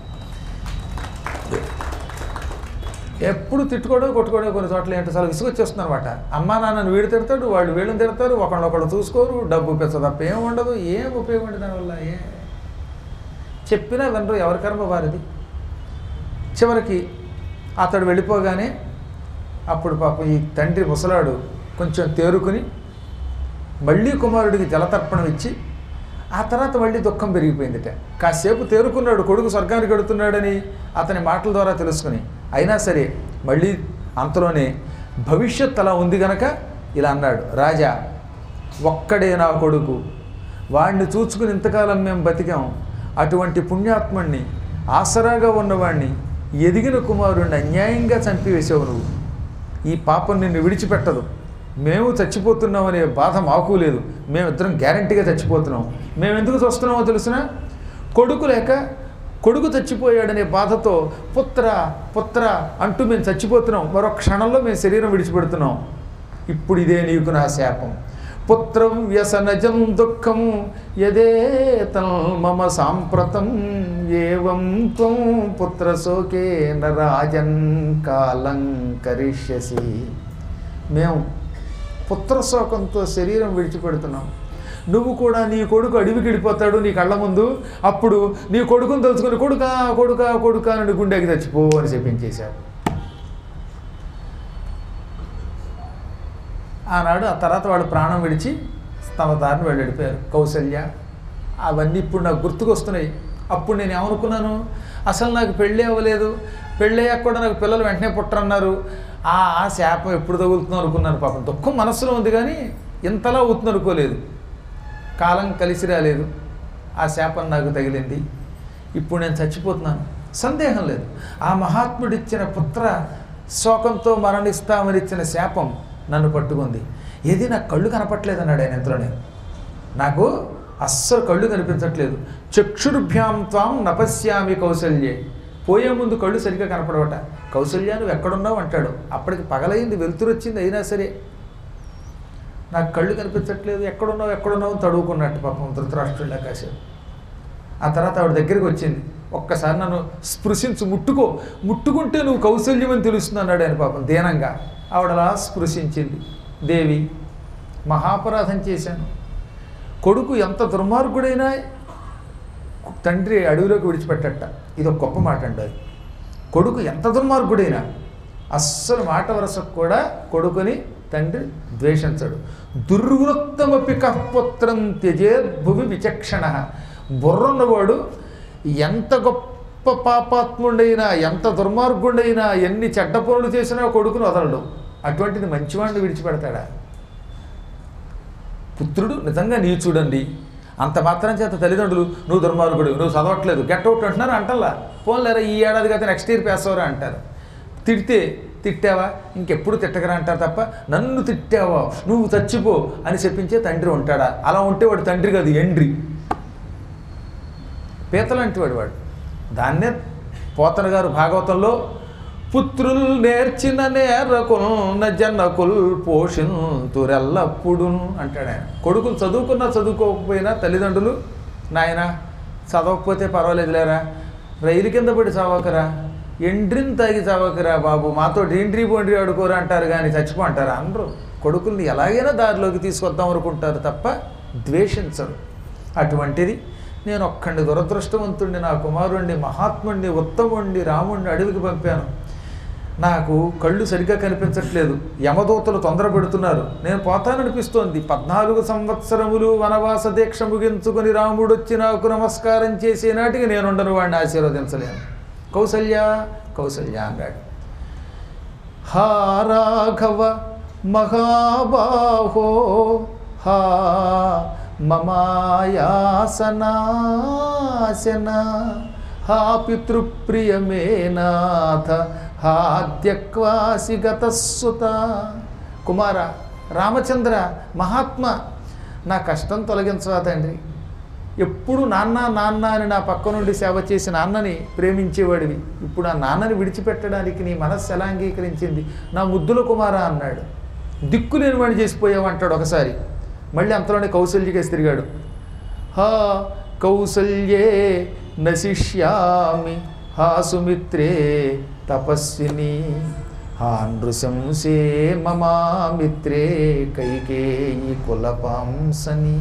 ఎప్పుడు తిట్టుకోవడం కొట్టుకోవడం కొన్ని చోట్ల ఏంటో చాలా విసుగొచ్చేస్తుంది అనమాట అమ్మా నాన్నని వీడు తిడతాడు వాళ్ళు వీళ్ళని తిడతారు ఒకళ్ళొకళ్ళు చూసుకోరు డబ్బు పెంచ తప్ప ఏం ఉండదు ఏం ఉపయోగం ఉండదు దానివల్ల ఏ చెప్పినా వినరు ఎవరి కర్మ వారిది చివరికి అతడు వెళ్ళిపోగానే అప్పుడు పాపం ఈ తండ్రి ముసలాడు కొంచెం తేరుకుని మళ్ళీ కుమారుడికి జలతర్పణం ఇచ్చి ఆ తర్వాత మళ్ళీ దుఃఖం పెరిగిపోయిందిట కాసేపు తేరుకున్నాడు కొడుకు స్వర్గానికి వెడుతున్నాడని అతని మాటల ద్వారా తెలుసుకుని అయినా సరే మళ్ళీ అంతలోనే భవిష్యత్ అలా ఉంది గనక ఇలా అన్నాడు రాజా ఒక్కడే నా కొడుకు వాడిని చూచుకుని ఇంతకాలం మేము బతికాం అటువంటి పుణ్యాత్ముణ్ణి ఆసరాగా ఉన్నవాణ్ణి ఎదిగిన కుమారుణ్ణి అన్యాయంగా చంపివేసావు నువ్వు ఈ పాపం నిన్ను విడిచిపెట్టదు మేము చచ్చిపోతున్నామనే బాధ మాకు లేదు మేమిద్దరం గ్యారంటీగా చచ్చిపోతున్నాం మేము ఎందుకు చూస్తున్నామో తెలిసిన కొడుకు లేక కొడుకు చచ్చిపోయాడనే బాధతో పుత్ర పుత్ర అంటూ మేము చచ్చిపోతున్నాం మరో క్షణంలో మేము శరీరం విడిచిపెడుతున్నాం ఇప్పుడు ఇదే నీకు నా శాపం పుత్రం వ్యసనజం దుఃఖం యదేతం మమ సాంప్రతం ఏవం త్వం పుత్రశోకేన రాజన్ కాలం కరిష్యసి మేము పుత్రశోకంతో శరీరం విడిచిపెడుతున్నాం నువ్వు కూడా నీ కొడుకు అడవికి వెళ్ళిపోతాడు నీ కళ్ళ ముందు అప్పుడు నీ కొడుకుని తెలుసుకుని కొడుకా కొడుకా కొడుకా అని గుండెకి చచ్చిపో అని చెప్పించేశాడు ఆనాడు ఆ తర్వాత వాడు ప్రాణం విడిచి తమ దారిని వాళ్ళు వెళ్ళిపోయారు కౌసల్య అవన్నీ ఇప్పుడు నాకు గుర్తుకొస్తున్నాయి అప్పుడు నేను ఏమనుకున్నాను అసలు నాకు పెళ్ళి అవ్వలేదు పెళ్ళి అయ్యాక కూడా నాకు పిల్లలు వెంటనే పుట్టరన్నారు ఆ ఆ శాపం ఎప్పుడు తగులుతుందో అనుకున్నాను పాపం దుఃఖం మనసులో ఉంది కానీ ఇంతలా అవుతుంది అనుకోలేదు కాలం కలిసి రాలేదు ఆ శాపం నాకు తగిలింది ఇప్పుడు నేను చచ్చిపోతున్నాను సందేహం లేదు ఆ మహాత్ముడిచ్చిన పుత్ర శోకంతో మరణిస్తామని ఇచ్చిన శాపం నన్ను పట్టుకుంది ఏది నాకు కళ్ళు కనపట్లేదు అన్నాడు ఆయన ఎంతలోనే నాకు అస్సలు కళ్ళు కనిపించట్లేదు చక్షుర్భ్యాం త్వాం నపశ్యామి కౌసల్యే పోయే ముందు కళ్ళు సరిగ్గా కనపడవట కౌసల్య నువ్వు ఎక్కడున్నావు అంటాడు అప్పటికి పగలైంది వెలుతురు వచ్చింది అయినా సరే నాకు కళ్ళు కనిపించట్లేదు ఎక్కడున్నావు ఎక్కడున్నావు అని తడువుకున్నట్టు పాపం ధృతరాష్ట్రుడిలా కాసేపు ఆ తర్వాత ఆవిడ దగ్గరికి వచ్చింది ఒక్కసారి నన్ను స్పృశించు ముట్టుకో ముట్టుకుంటే నువ్వు కౌశల్యం అని తెలుస్తుంది అన్నాడు ఆయన పాపం దీనంగా ఆవిడ అలా స్పృశించింది దేవి మహాపరాధం చేశాను కొడుకు ఎంత దుర్మార్గుడైనా తండ్రి అడవిలోకి విడిచిపెట్టట ఇది ఒక గొప్ప మాట అండి అది కొడుకు ఎంత దుర్మార్గుడైనా అస్సలు మాట వరసకు కూడా కొడుకుని తండ్రి ద్వేషించడు దుర్వృత్తమపి కపుత్రం త్యజేద్భువి విచక్షణ బుర్రున్నవాడు ఎంత గొప్ప పాపాత్ముడైనా ఎంత దుర్మార్గుడైనా ఎన్ని చెడ్డ పనులు చేసినా కొడుకును వదలడు అటువంటిది మంచివాడిని విడిచిపెడతాడా పుత్రుడు నిజంగా నీచుడండి అంత మాత్రం చేత తల్లిదండ్రులు నువ్వు దుర్మార్గుడు నువ్వు చదవట్లేదు గెట్ అవుట్ అంటున్నారు అంటల్లా పోన్లేరా ఈ ఏడాది కదా నెక్స్ట్ ఇయర్ పేసవరా అంటారు తిడితే తిట్టావా ఇంకెప్పుడు తిట్టకరా అంటారు తప్ప నన్ను తిట్టావా నువ్వు చచ్చిపో అని చెప్పించే తండ్రి ఉంటాడా అలా ఉంటే వాడు తండ్రి కాదు ఎండ్రి పీతలాంటి వాడు వాడు దాన్నే పోతన గారు భాగవతంలో పుత్రుల్ నేర్చిన నేరకున్న జనకుల్ పోషింతురెల్లప్పుడు అంటాడు ఆయన కొడుకులు చదువుకున్నా చదువుకోకపోయినా తల్లిదండ్రులు నాయన చదవకపోతే పర్వాలేదు లేరా రైలు కింద పడి చావకరా ఎండ్రిని తాగి చావకరా బాబు మాతో ఎండ్రీ బొండ్రీ ఆడుకోరా అంటారు కానీ చచ్చిపో అంటారు అందరూ కొడుకుల్ని ఎలాగైనా దారిలోకి తీసుకొద్దాం అనుకుంటారు తప్ప ద్వేషించరు అటువంటిది నేను ఒక్కండి దురదృష్టవంతుణ్ణి నా కుమారుణ్ణి మహాత్ముణ్ణి ఉత్తముణ్ణి రాముణ్ణి అడవికి పంపాను నాకు కళ్ళు సరిగ్గా కనిపించట్లేదు యమదూతలు తొందరపెడుతున్నారు నేను పోతాననిపిస్తోంది పద్నాలుగు సంవత్సరములు వనవాస దీక్ష ముగించుకొని రాముడు వచ్చి నాకు నమస్కారం చేసే నాటికి నేనుండను వాడిని ఆశీర్వదించలేను కౌసల్య కౌసల్య అన్నాడు హా రాఘవ మహాబాహో హా మమాయాసనాశన హా పితృప్రియమే నాథ హాద్యక్వాసి గతస్సుత కుమార రామచంద్ర మహాత్మ నా కష్టం తొలగించవా తండ్రి ఎప్పుడు నాన్న నాన్న అని నా పక్క నుండి సేవ చేసి నాన్నని ప్రేమించేవాడివి ఇప్పుడు ఆ నాన్నని విడిచిపెట్టడానికి నీ మనస్సు ఎలా అంగీకరించింది నా ముద్దుల కుమార అన్నాడు దిక్కు లేని వాడిని చేసిపోయావు అంటాడు ఒకసారి మళ్ళీ అంతలోనే కౌశల్యకేసి తిరిగాడు హా కౌసల్యే నశిష్యామి హా సుమిత్రే తపస్విని హా నృశంసే మమా మిత్రే కైకేయి కులపాంసని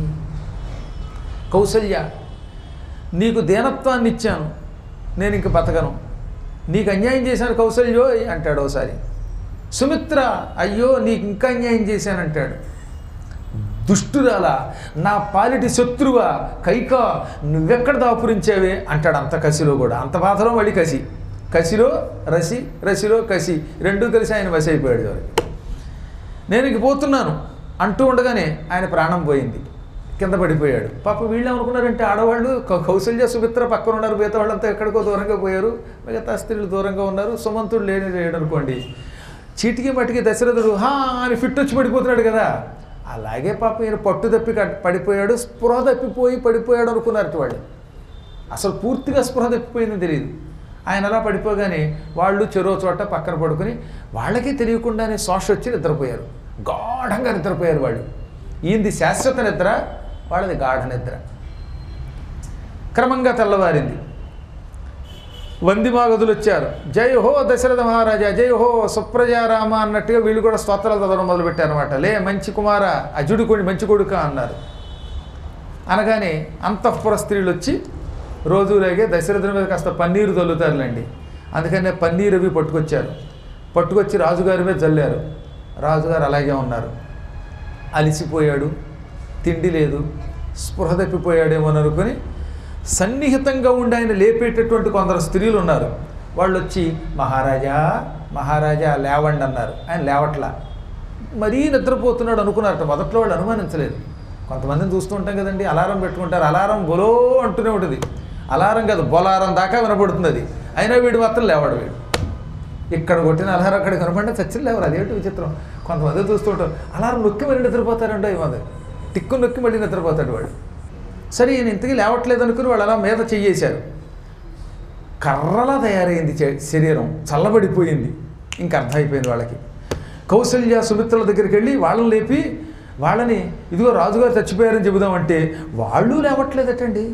కౌసల్య నీకు దీనత్వాన్ని ఇచ్చాను నేను ఇంక బతకను నీకు అన్యాయం చేశాను కౌసల్యో అంటాడు ఒకసారి సుమిత్ర అయ్యో నీకు ఇంకా అన్యాయం చేశానంటాడు దుష్టురాలా నా పాలిటి శత్రువా కైక నువ్వెక్కడ దాపురించావే అంటాడు అంత కసిలో కూడా అంత బాధలో మళ్ళీ కసి కసిలో రసి రసిలో కసి రెండూ కలిసి ఆయన వసి అయిపోయాడు చివరికి నేను ఇంక పోతున్నాను అంటూ ఉండగానే ఆయన ప్రాణం పోయింది కింద పడిపోయాడు పాప వీళ్ళు ఏమనుకున్నారంటే ఆడవాళ్ళు కౌ- కౌసల్య సుమిత్ర పక్కన ఉన్నారు మిగతా వాళ్ళంతా ఎక్కడికో దూరంగా పోయారు మిగతా స్త్రీలు దూరంగా ఉన్నారు సుమంతుడు లేని లేడు అనుకోండి చీటికి మట్టికి దశరథుడు హా అని ఫిట్ వచ్చి పడిపోతున్నాడు కదా అలాగే పాప ఈయన పట్టు తప్పి కట్- పడిపోయాడు స్పృహ తప్పిపోయి పడిపోయాడు అనుకున్నారు వాళ్ళు అసలు పూర్తిగా స్పృహ తప్పిపోయింది తెలియదు ఆయన అలా పడిపోగానే వాళ్ళు చెరో చోట పక్కన పడుకుని వాళ్ళకే తెలియకుండానే శ్వాస వచ్చి నిద్రపోయారు గాఢంగా నిద్రపోయారు వాళ్ళు ఈయనది శాశ్వత నిద్ర వాళ్ళది గాఢ నిద్ర క్రమంగా తెల్లవారింది వందిమాగదులు వచ్చారు జై హో దశరథ మహారాజా జై హో సుప్రజారామ అన్నట్టుగా వీళ్ళు కూడా స్తోత్రాలు చదవడం మొదలుపెట్టారనమాట లే మంచి కుమార అజుడు కొడి మంచి కొడుక అన్నారు అనగానే అంతఃపుర స్త్రీలు వచ్చి రోజులాగే దశరథుని మీద కాస్త పన్నీరు తల్లుతారులేండి అందుకనే పన్నీరు అవి పట్టుకొచ్చారు పట్టుకొచ్చి రాజుగారి మీద జల్లారు రాజుగారు అలాగే ఉన్నారు అలిసిపోయాడు తిండి లేదు స్పృహ తప్పిపోయాడేమో అని అనుకుని సన్నిహితంగా ఉండి ఆయన లేపేటటువంటి కొందరు స్త్రీలు ఉన్నారు వాళ్ళు వచ్చి మహారాజా మహారాజా లేవండి అన్నారు ఆయన లేవట్లా మరీ నిద్రపోతున్నాడు అనుకున్నారట మొదట్లో వాళ్ళు అనుమానించలేదు కొంతమందిని చూస్తూ ఉంటాం కదండి అలారం పెట్టుకుంటారు అలారం బొలో అంటూనే ఉంటుంది అలారం కాదు బొలారం దాకా వినపడుతుంది అది అయినా వీడు మాత్రం లేవాడు వీడు ఇక్కడ కొట్టిన అలారం అక్కడ కనపడినా చచ్చిన లేవరు అదేంటి విచిత్రం కొంతమంది చూస్తూ ఉంటారు అలారం నొక్కి మళ్ళీ నిద్రపోతారండి ఈ మంది టిక్కు నొక్కి మళ్ళీ నిద్రపోతాడు వాడు సరే ఈయన ఇంతకీ లేవట్లేదు అనుకుని వాళ్ళు అలా మీద చెయ్యేశారు కర్రలా తయారైంది చే- శరీరం చల్లబడిపోయింది ఇంక అర్థమైపోయింది వాళ్ళకి కౌశల్య సుమిత్రుల దగ్గరికి వెళ్ళి వాళ్ళని లేపి వాళ్ళని ఇదిగో రాజుగారు చచ్చిపోయారని చెబుదామంటే వాళ్ళు లేవట్లేదటండి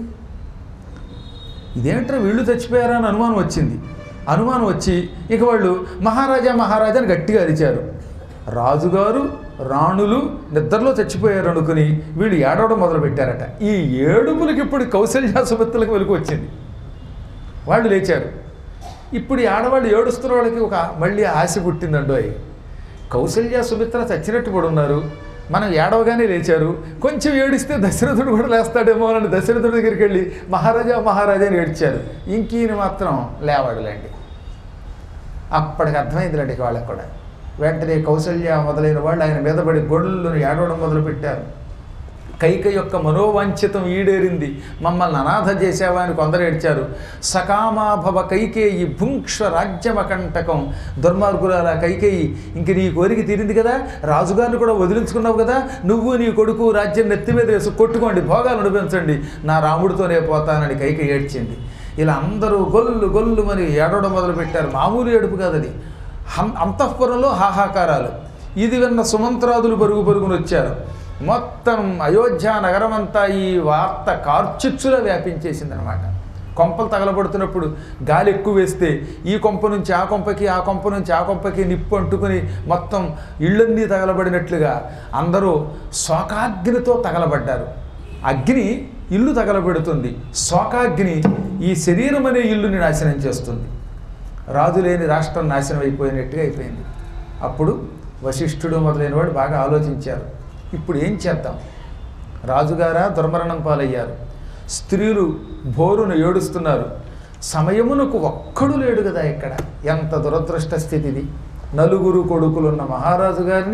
ఇదేంట్రా వీళ్ళు చచ్చిపోయారా అని అనుమానం వచ్చింది అనుమానం వచ్చి ఇక వాళ్ళు మహారాజా మహారాజా అని గట్టిగా అరిచారు రాజుగారు రాణులు నిద్రలో చచ్చిపోయారు అనుకుని వీళ్ళు ఏడవడం మొదలుపెట్టారట ఈ ఏడుపులకి ఇప్పుడు కౌశల్య సుమిత్రులకు వెలుగు వచ్చింది వాళ్ళు లేచారు ఇప్పుడు ఈ ఆడవాళ్ళు ఏడుస్తున్న వాళ్ళకి ఒక మళ్ళీ ఆశ పుట్టిందండోయ్ కౌశల్య సుమిత్ర చచ్చినట్టు కూడా ఉన్నారు మనం ఏడవగానే లేచారు కొంచెం ఏడిస్తే దశరథుడు కూడా లేస్తాడేమో అని దశరథుడి దగ్గరికి వెళ్ళి మహారాజా మహారాజా అని ఏడ్చారు ఇంకీయన మాత్రం లేవాడులేండి అప్పటికి అర్థమైందిలేండి ఇక వాళ్ళకి కూడా వెంటనే కౌశల్య మొదలైన వాళ్ళు ఆయన మీద పడి గొడ్లను ఏడవడం మొదలుపెట్టారు కైక యొక్క మనోవాంఛితం ఈడేరింది మమ్మల్ని అనాథ చేసావా అని కొందరు ఏడ్చారు సకామాభవ కైకేయి భుంక్ష రాజ్యమకంటకం దుర్మార్గురాల కైకేయి ఇంక నీ కోరిక తీరింది కదా రాజుగారిని కూడా వదిలించుకున్నావు కదా నువ్వు నీ కొడుకు రాజ్యం నెత్తి మీద వేసి కొట్టుకోండి భోగాలు అనుభవించండి నా రాముడితోనే పోతానని కైక ఏడ్చింది ఇలా అందరూ గొల్లు గొల్లు మరి ఏడవడం మొదలుపెట్టారు మామూలు ఏడుపు కాదు అది హం అంతఃపురంలో హాహాకారాలు ఇది విన్న సుమంత్రాదులు పరుగు పరుగును వచ్చారు మొత్తం అయోధ్య నగరమంతా ఈ వార్త కార్చిచ్చులా వ్యాపించేసిందనమాట కొంపలు తగలబడుతున్నప్పుడు గాలి ఎక్కువ వేస్తే ఈ కొంప నుంచి ఆ కొంపకి ఆ కొంప నుంచి ఆ కొంపకి నిప్పు అంటుకుని మొత్తం ఇళ్ళన్నీ తగలబడినట్లుగా అందరూ శోకాగ్నితో తగలబడ్డారు అగ్ని ఇల్లు తగలబెడుతుంది శోకాగ్ని ఈ శరీరం అనే ఇల్లుని నాశనం చేస్తుంది రాజు లేని రాష్ట్రం నాశనం అయిపోయినట్టుగా అయిపోయింది అప్పుడు వశిష్ఠుడు మొదలైన వాడు బాగా ఆలోచించారు ఇప్పుడు ఏం చేద్దాం రాజుగారా దుర్మరణం పాలయ్యారు స్త్రీలు బోరును ఏడుస్తున్నారు సమయమునకు ఒక్కడు లేడు కదా ఇక్కడ ఎంత దురదృష్ట స్థితిది నలుగురు కొడుకులున్న మహారాజు గారిని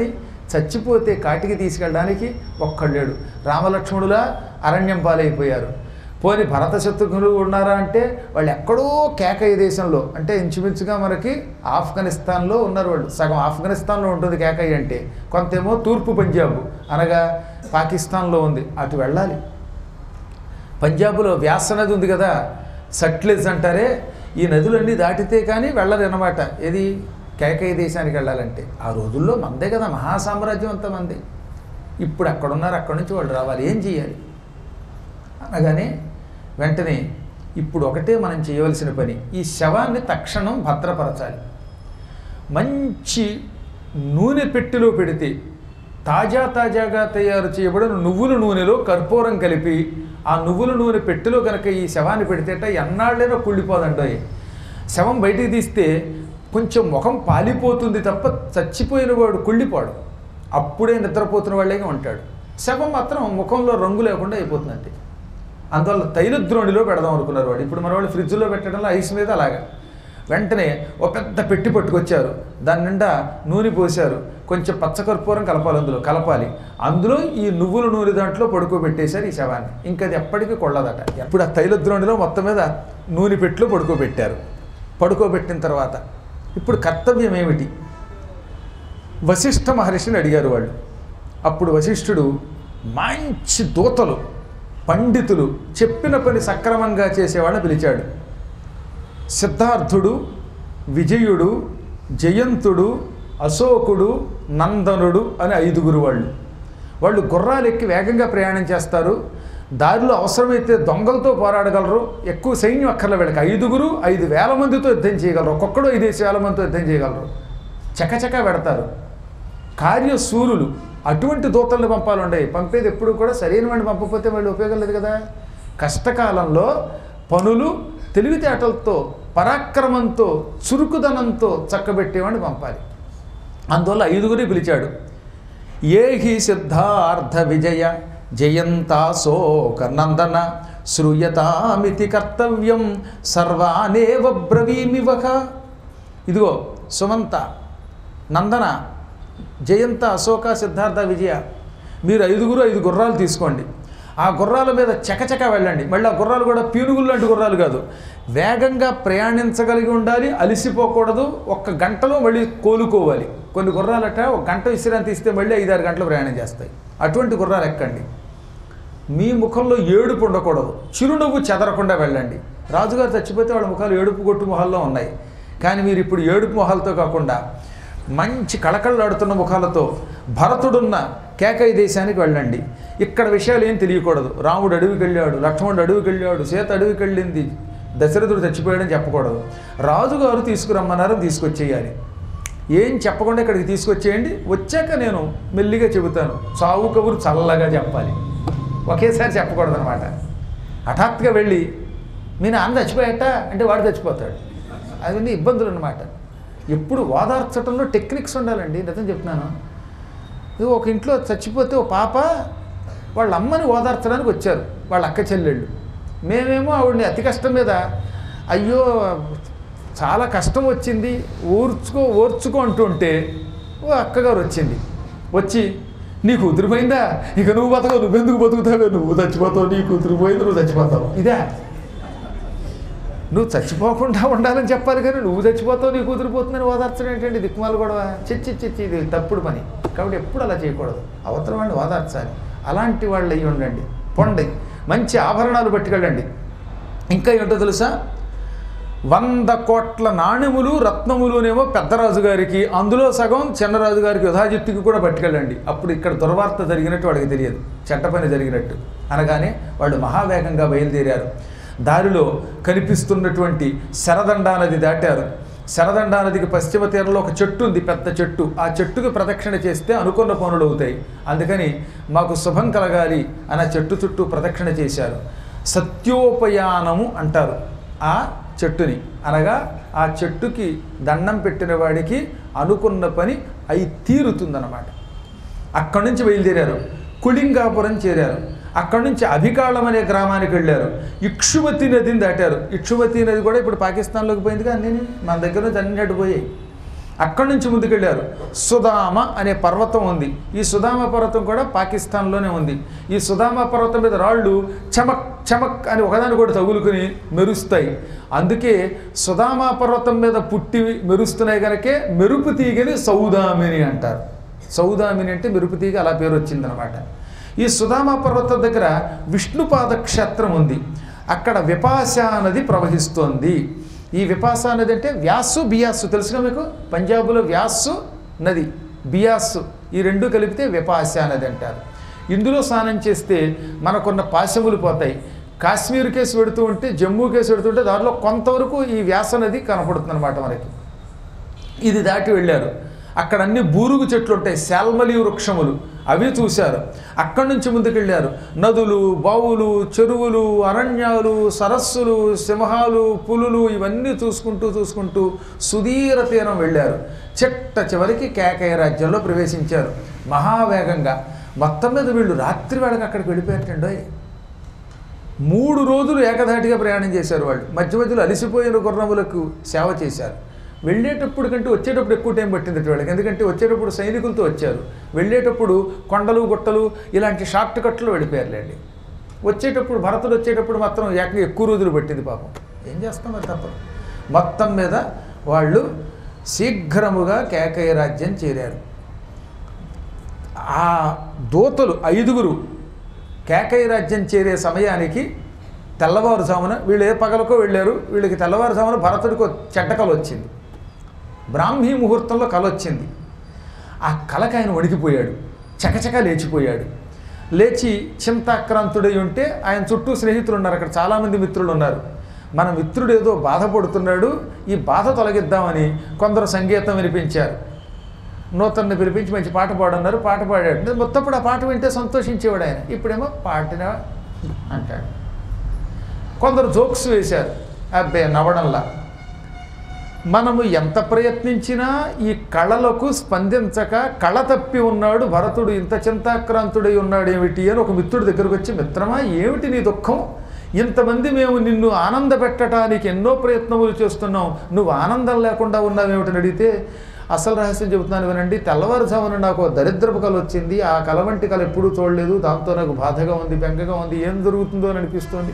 చచ్చిపోతే కాటికి తీసుకెళ్ళడానికి ఒక్కళ్ళేడు రామలక్ష్మణులా అరణ్యం పాలైపోయారు పోని భరత శత్రుఘ్నులు ఉన్నారా అంటే వాళ్ళు ఎక్కడో కేకయ్య దేశంలో అంటే ఇంచుమించుగా మనకి ఆఫ్ఘనిస్తాన్లో ఉన్నారు వాళ్ళు సగం ఆఫ్ఘనిస్తాన్లో ఉంటుంది కేకయ్య అంటే కొంతేమో తూర్పు పంజాబ్ అనగా పాకిస్తాన్లో ఉంది అటు వెళ్ళాలి పంజాబ్లో వ్యాస నది ఉంది కదా సట్లెజ్ అంటారే ఈ నదులన్నీ దాటితే కానీ వెళ్ళరన్నమాట ఏది కేకయ్య దేశానికి వెళ్ళాలంటే ఆ రోజుల్లో మందే కదా మహాసామ్రాజ్యం అంతా మంది ఇప్పుడు అక్కడున్నారు అక్కడి నుంచి వాళ్ళు రావాలి ఏం చేయాలి అనగానే వెంటనే ఇప్పుడు ఒకటే మనం చేయవలసిన పని ఈ శవాన్ని తక్షణం భద్రపరచాలి మంచి నూనె పెట్టెలో పెడితే తాజా తాజాగా తయారు చేయబడిన నువ్వుల నూనెలో కర్పూరం కలిపి ఆ నువ్వుల నూనె పెట్టెలో కనుక ఈ శవాన్ని పెడితేట ఎన్నాళ్ళైనా కుళ్ళిపోదండోయ్ శవం బయటికి తీస్తే కొంచెం ముఖం పాలిపోతుంది తప్ప చచ్చిపోయిన వాడు కుళ్ళిపోడు అప్పుడే నిద్రపోతున్న వాళ్ళేగా ఉంటాడు శవం మాత్రం ముఖంలో రంగు లేకుండా అయిపోతుందంటే అందువల్ల తైలద్రోణిలో పెడదాం అనుకున్నారు వాడు ఇప్పుడు మన వాళ్ళు ఫ్రిడ్జ్లో పెట్టడంలో ఐస్ మీద అలాగా వెంటనే ఒక పెద్ద పెట్టి పట్టుకొచ్చారు దాని నిండా నూనె పోశారు కొంచెం పచ్చకర్పూరం కలపాలి అందులో కలపాలి అందులో ఈ నువ్వుల నూనె దాంట్లో పడుకోబెట్టేశారు ఈ శవాన్ని ఇంకా అది ఎప్పటికీ కొള്ളదట ఇప్పుడు ఆ తైలద్రోణిలో మొత్తం మీద నూనె పెట్టిలో పడుకోబెట్టారు పడుకోబెట్టిన తర్వాత ఇప్పుడు కర్తవ్యం ఏమిటి వశిష్ఠ మహర్షిని అడిగారు వాళ్ళు అప్పుడు వశిష్ఠుడు మంచి దూతలు పండితులు చెప్పిన పని సక్రమంగా చేసేవాళ్ళని పిలిచాడు సిద్ధార్థుడు విజయుడు జయంతుడు అశోకుడు నందనుడు అని ఐదుగురు వాళ్ళు వాళ్ళు గుర్రాలు ఎక్కి వేగంగా ప్రయాణం చేస్తారు దారిలో అవసరమైతే దొంగలతో పోరాడగలరు ఎక్కువ సైన్యం అక్కర్లే వీళ్ళకి ఐదుగురు ఐదు వేల మందితో యుద్ధం చేయగలరు ఒక్కొక్కడు ఐదేసి వేల మందితో యుద్ధం చేయగలరు చకచకా పెడతారు కార్యసూరులు అటువంటి దూతల్ని పంపాలండి పంపేది ఎప్పుడు కూడా సరైన వాడిని పంపకపోతే వాళ్ళు ఉపయోగం లేదు కదా కష్టకాలంలో పనులు తెలివితేటలతో పరాక్రమంతో చురుకుదనంతో చక్కబెట్టేవాడిని పంపాలి అందువల్ల ఐదుగురి పిలిచాడు ఏ హి సిద్ధార్థ విజయ జయంతాశోక నందన శ్రూయతామితి కర్తవ్యం సర్వానేవ బ్రవీమివక ఇదిగో సుమంత నందన జయంత అశోక సిద్ధార్థ విజయ మీరు ఐదుగురు ఐదు గుర్రాలు తీసుకోండి ఆ గుర్రాల మీద చకచక వెళ్ళండి మళ్ళీ ఆ గుర్రాలు కూడా పీనుగులు లాంటి గుర్రాలు కాదు వేగంగా ప్రయాణించగలిగి ఉండాలి అలసిపోకూడదు ఒక్క గంటలో మళ్ళీ కోలుకోవాలి కొన్ని గుర్రాలట ఒక గంట విశ్రాంతి ఇస్తే మళ్ళీ ఐదారు గంటలు ప్రయాణం చేస్తాయి అటువంటి గుర్రాలు ఎక్కండి మీ ముఖంలో ఏడుపు ఉండకూడదు చిరునవ్వు చెదరకుండా వెళ్ళండి రాజుగారు చచ్చిపోతే వాళ్ళ ముఖాలు ఏడుపు కొట్టు మొహాల్లో ఉన్నాయి కానీ మీరు ఇప్పుడు ఏడుపు మొహాలతో కాకుండా మంచి కళకళలాడుతున్న ముఖాలతో భరతుడున్న కేకై దేశానికి వెళ్ళండి ఇక్కడ విషయాలు ఏం తెలియకూడదు రాముడు అడవికి వెళ్ళాడు లక్ష్మణుడు అడవికి వెళ్ళాడు సీత అడవికి వెళ్ళింది దశరథుడు చచ్చిపోయాడని చెప్పకూడదు రాజుగారు తీసుకురమ్మన్నారు తీసుకొచ్చేయాలి ఏం చెప్పకుండా ఇక్కడికి తీసుకొచ్చేయండి వచ్చాక నేను మెల్లిగా చెబుతాను చావు కబురు చల్లగా చెప్పాలి ఒకేసారి చెప్పకూడదు అనమాట హఠాత్తుగా వెళ్ళి మీ నాన్న చచ్చిపోయాట అంటే వాడు చచ్చిపోతాడు అవన్నీ ఇబ్బందులు అనమాట ఎప్పుడు ఓదార్చడంలో టెక్నిక్స్ ఉండాలండి నిజం చెప్తున్నాను ఇది ఒక ఇంట్లో చచ్చిపోతే ఓ పాప వాళ్ళ అమ్మని ఓదార్చడానికి వచ్చారు వాళ్ళ అక్క చెల్లెళ్ళు మేమేమో ఆవిడని అతి కష్టం మీద అయ్యో చాలా కష్టం వచ్చింది ఓర్చుకో ఓర్చుకో అంటుంటే ఓ అక్కగారు వచ్చింది వచ్చి నీ కూతురు పోయిందా ఇక నువ్వు బతకవు నువ్వెందుకు బతుకుతావే నువ్వు చచ్చిపోతావు నీ కూతురు పోయింది నువ్వు చచ్చిపోతావు ఇదే నువ్వు చచ్చిపోకుండా ఉండాలని చెప్పాలి కానీ నువ్వు చచ్చిపోతావు నీ కూతురు పోతుందని ఓదార్చడం ఏంటండి దిక్కుమాలు గొడవ చిచ్చి చిచ్చి ఇది తప్పుడు పని కాబట్టి ఎప్పుడు అలా చేయకూడదు అవతల వాడిని ఓదార్చాలి అలాంటి వాళ్ళు అయ్యి ఉండండి పొండి మంచి ఆభరణాలు పట్టుకెళ్ళండి ఇంకా ఏంటో తెలుసా వంద కోట్ల నాణెములు రత్నములునేమో పెద్దరాజు గారికి అందులో సగం చిన్నరాజు గారికి యుధాజిత్తుకి కూడా పట్టుకెళ్ళండి అప్పుడు ఇక్కడ దుర్వార్త జరిగినట్టు వాడికి తెలియదు చెడ్డ పని జరిగినట్టు అనగానే వాళ్ళు మహావేగంగా బయలుదేరారు దారిలో కనిపిస్తున్నటువంటి శరదండా నది దాటారు శరదండా నదికి పశ్చిమ తీరంలో ఒక చెట్టు ఉంది పెద్ద చెట్టు ఆ చెట్టుకి ప్రదక్షిణ చేస్తే అనుకున్న పనులు అవుతాయి అందుకని మాకు శుభం కలగాలి అని ఆ చెట్టు చుట్టూ ప్రదక్షిణ చేశారు సత్యోపయానము అంటారు ఆ చెట్టుని అనగా ఆ చెట్టుకి దండం పెట్టిన వాడికి అనుకున్న పని అయి తీరుతుందన్నమాట అక్కడి నుంచి బయలుదేరారు కుళింగాపురం చేరారు అక్కడి నుంచి అభికాళం అనే గ్రామానికి వెళ్ళారు ఇక్షుమతి నదిని దాటారు ఇక్షుమతి నది కూడా ఇప్పుడు పాకిస్తాన్లోకి పోయింది కానీ మన దగ్గర నుంచి అన్ని అటు పోయాయి అక్కడి నుంచి ముందుకెళ్ళారు సుధామ అనే పర్వతం ఉంది ఈ సుధామ పర్వతం కూడా పాకిస్తాన్లోనే ఉంది ఈ సుధామ పర్వతం మీద రాళ్ళు చమక్ చమక్ అని ఒకదాని కూడా తగులుకుని మెరుస్తాయి అందుకే సుధామ పర్వతం మీద పుట్టి మెరుస్తున్నాయి కనుకే మెరుపు తీగని సౌదామిని అంటారు సౌదామిని అంటే మెరుపు తీగ అలా పేరు వచ్చిందనమాట ఈ సుధామ పర్వతం దగ్గర విష్ణుపాద క్షేత్రం ఉంది అక్కడ విపాశ నది ప్రవహిస్తోంది ఈ విపాస నది అంటే వ్యాసు బియాసు తెలుసుగా మీకు పంజాబ్లో వ్యాసు నది బియాసు ఈ రెండు కలిపితే విపాస నది అంటారు ఇందులో స్నానం చేస్తే మనకున్న పాశములు పోతాయి కాశ్మీర్ కేసు పెడుతూ ఉంటే జమ్మూ కేసు పెడుతుంటే దానిలో కొంతవరకు ఈ వ్యాస నది కనపడుతుంది అనమాట మనకి ఇది దాటి వెళ్ళారు అక్కడ అన్ని బూరుగు చెట్లు ఉంటాయి శాల్మలి వృక్షములు అవి చూశారు అక్కడి నుంచి ముందుకెళ్ళారు నదులు బావులు చెరువులు అరణ్యాలు సరస్సులు సింహాలు పులులు ఇవన్నీ చూసుకుంటూ చూసుకుంటూ సుదీర తీరం వెళ్ళారు చిట్ట చివరికి కేకయ్య రాజ్యంలో ప్రవేశించారు మహావేగంగా మొత్తం మీద వీళ్ళు రాత్రి వేళకి అక్కడికి వెళ్ళిపోయారంటండోయ్ మూడు రోజులు ఏకధాటిగా ప్రయాణం చేశారు వాళ్ళు మధ్య మధ్యలో అలసిపోయిన గుర్రములకు సేవ చేశారు వెళ్ళేటప్పుడు కంటే వచ్చేటప్పుడు ఎక్కువ టైం పట్టింది అటు వాళ్ళకి ఎందుకంటే వచ్చేటప్పుడు సైనికులతో వచ్చారు వెళ్ళేటప్పుడు కొండలు గుట్టలు ఇలాంటి షార్ట్ కట్లు వెళ్ళిపోయారులేండి వచ్చేటప్పుడు భరతుడు వచ్చేటప్పుడు మాత్రం ఏకంగా ఎక్కువ రోజులు పట్టింది పాపం ఏం చేస్తాం మరి తప్పదు మొత్తం మీద వాళ్ళు శీఘ్రముగా కేకయ్య రాజ్యం చేరారు ఆ దూతలు ఐదుగురు కేకయ్య రాజ్యం చేరే సమయానికి తెల్లవారుజామున వీళ్ళు ఏ పగలకో వెళ్ళారు వీళ్ళకి తెల్లవారుజామున భరతుడికి చెడ్డ కల వచ్చింది బ్రాహ్మీ ముహూర్తంలో కల వచ్చింది ఆ కలకి ఆయన వణికిపోయాడు చకచక లేచిపోయాడు లేచి చింతాక్రాంతుడై ఉంటే ఆయన చుట్టూ స్నేహితులు ఉన్నారు అక్కడ చాలామంది మిత్రులు ఉన్నారు మన మిత్రుడు ఏదో బాధపడుతున్నాడు ఈ బాధ తొలగిద్దామని కొందరు సంగీతం వినిపించారు నూతన్ని పిలిపించి మంచి పాట పాడన్నారు పాట పాడాడు మొత్తప్పుడు ఆ పాట వింటే సంతోషించేవాడు ఆయన ఇప్పుడేమో పాడిన అంటాడు కొందరు జోక్స్ వేశారు అబ్బే నవ్వడంలా మనము ఎంత ప్రయత్నించినా ఈ కళలకు స్పందించక కళ తప్పి ఉన్నాడు భరతుడు ఇంత చింతాక్రాంతుడై ఉన్నాడు ఏమిటి అని ఒక మిత్రుడి దగ్గరకు వచ్చి మిత్రమా ఏమిటి నీ దుఃఖం ఇంతమంది మేము నిన్ను ఆనంద పెట్టడానికి ఎన్నో ప్రయత్నములు చేస్తున్నాం నువ్వు ఆనందం లేకుండా ఉన్నావేమిటని అడిగితే అసలు రహస్యం చెబుతున్నాను వినండి తెల్లవారుజామున నాకు ఓ దరిద్రపు కళ వచ్చింది ఆ కళ వంటి కళ ఎప్పుడూ చూడలేదు దాంతో నాకు బాధగా ఉంది బెంగగా ఉంది ఏం జరుగుతుందో అని అనిపిస్తోంది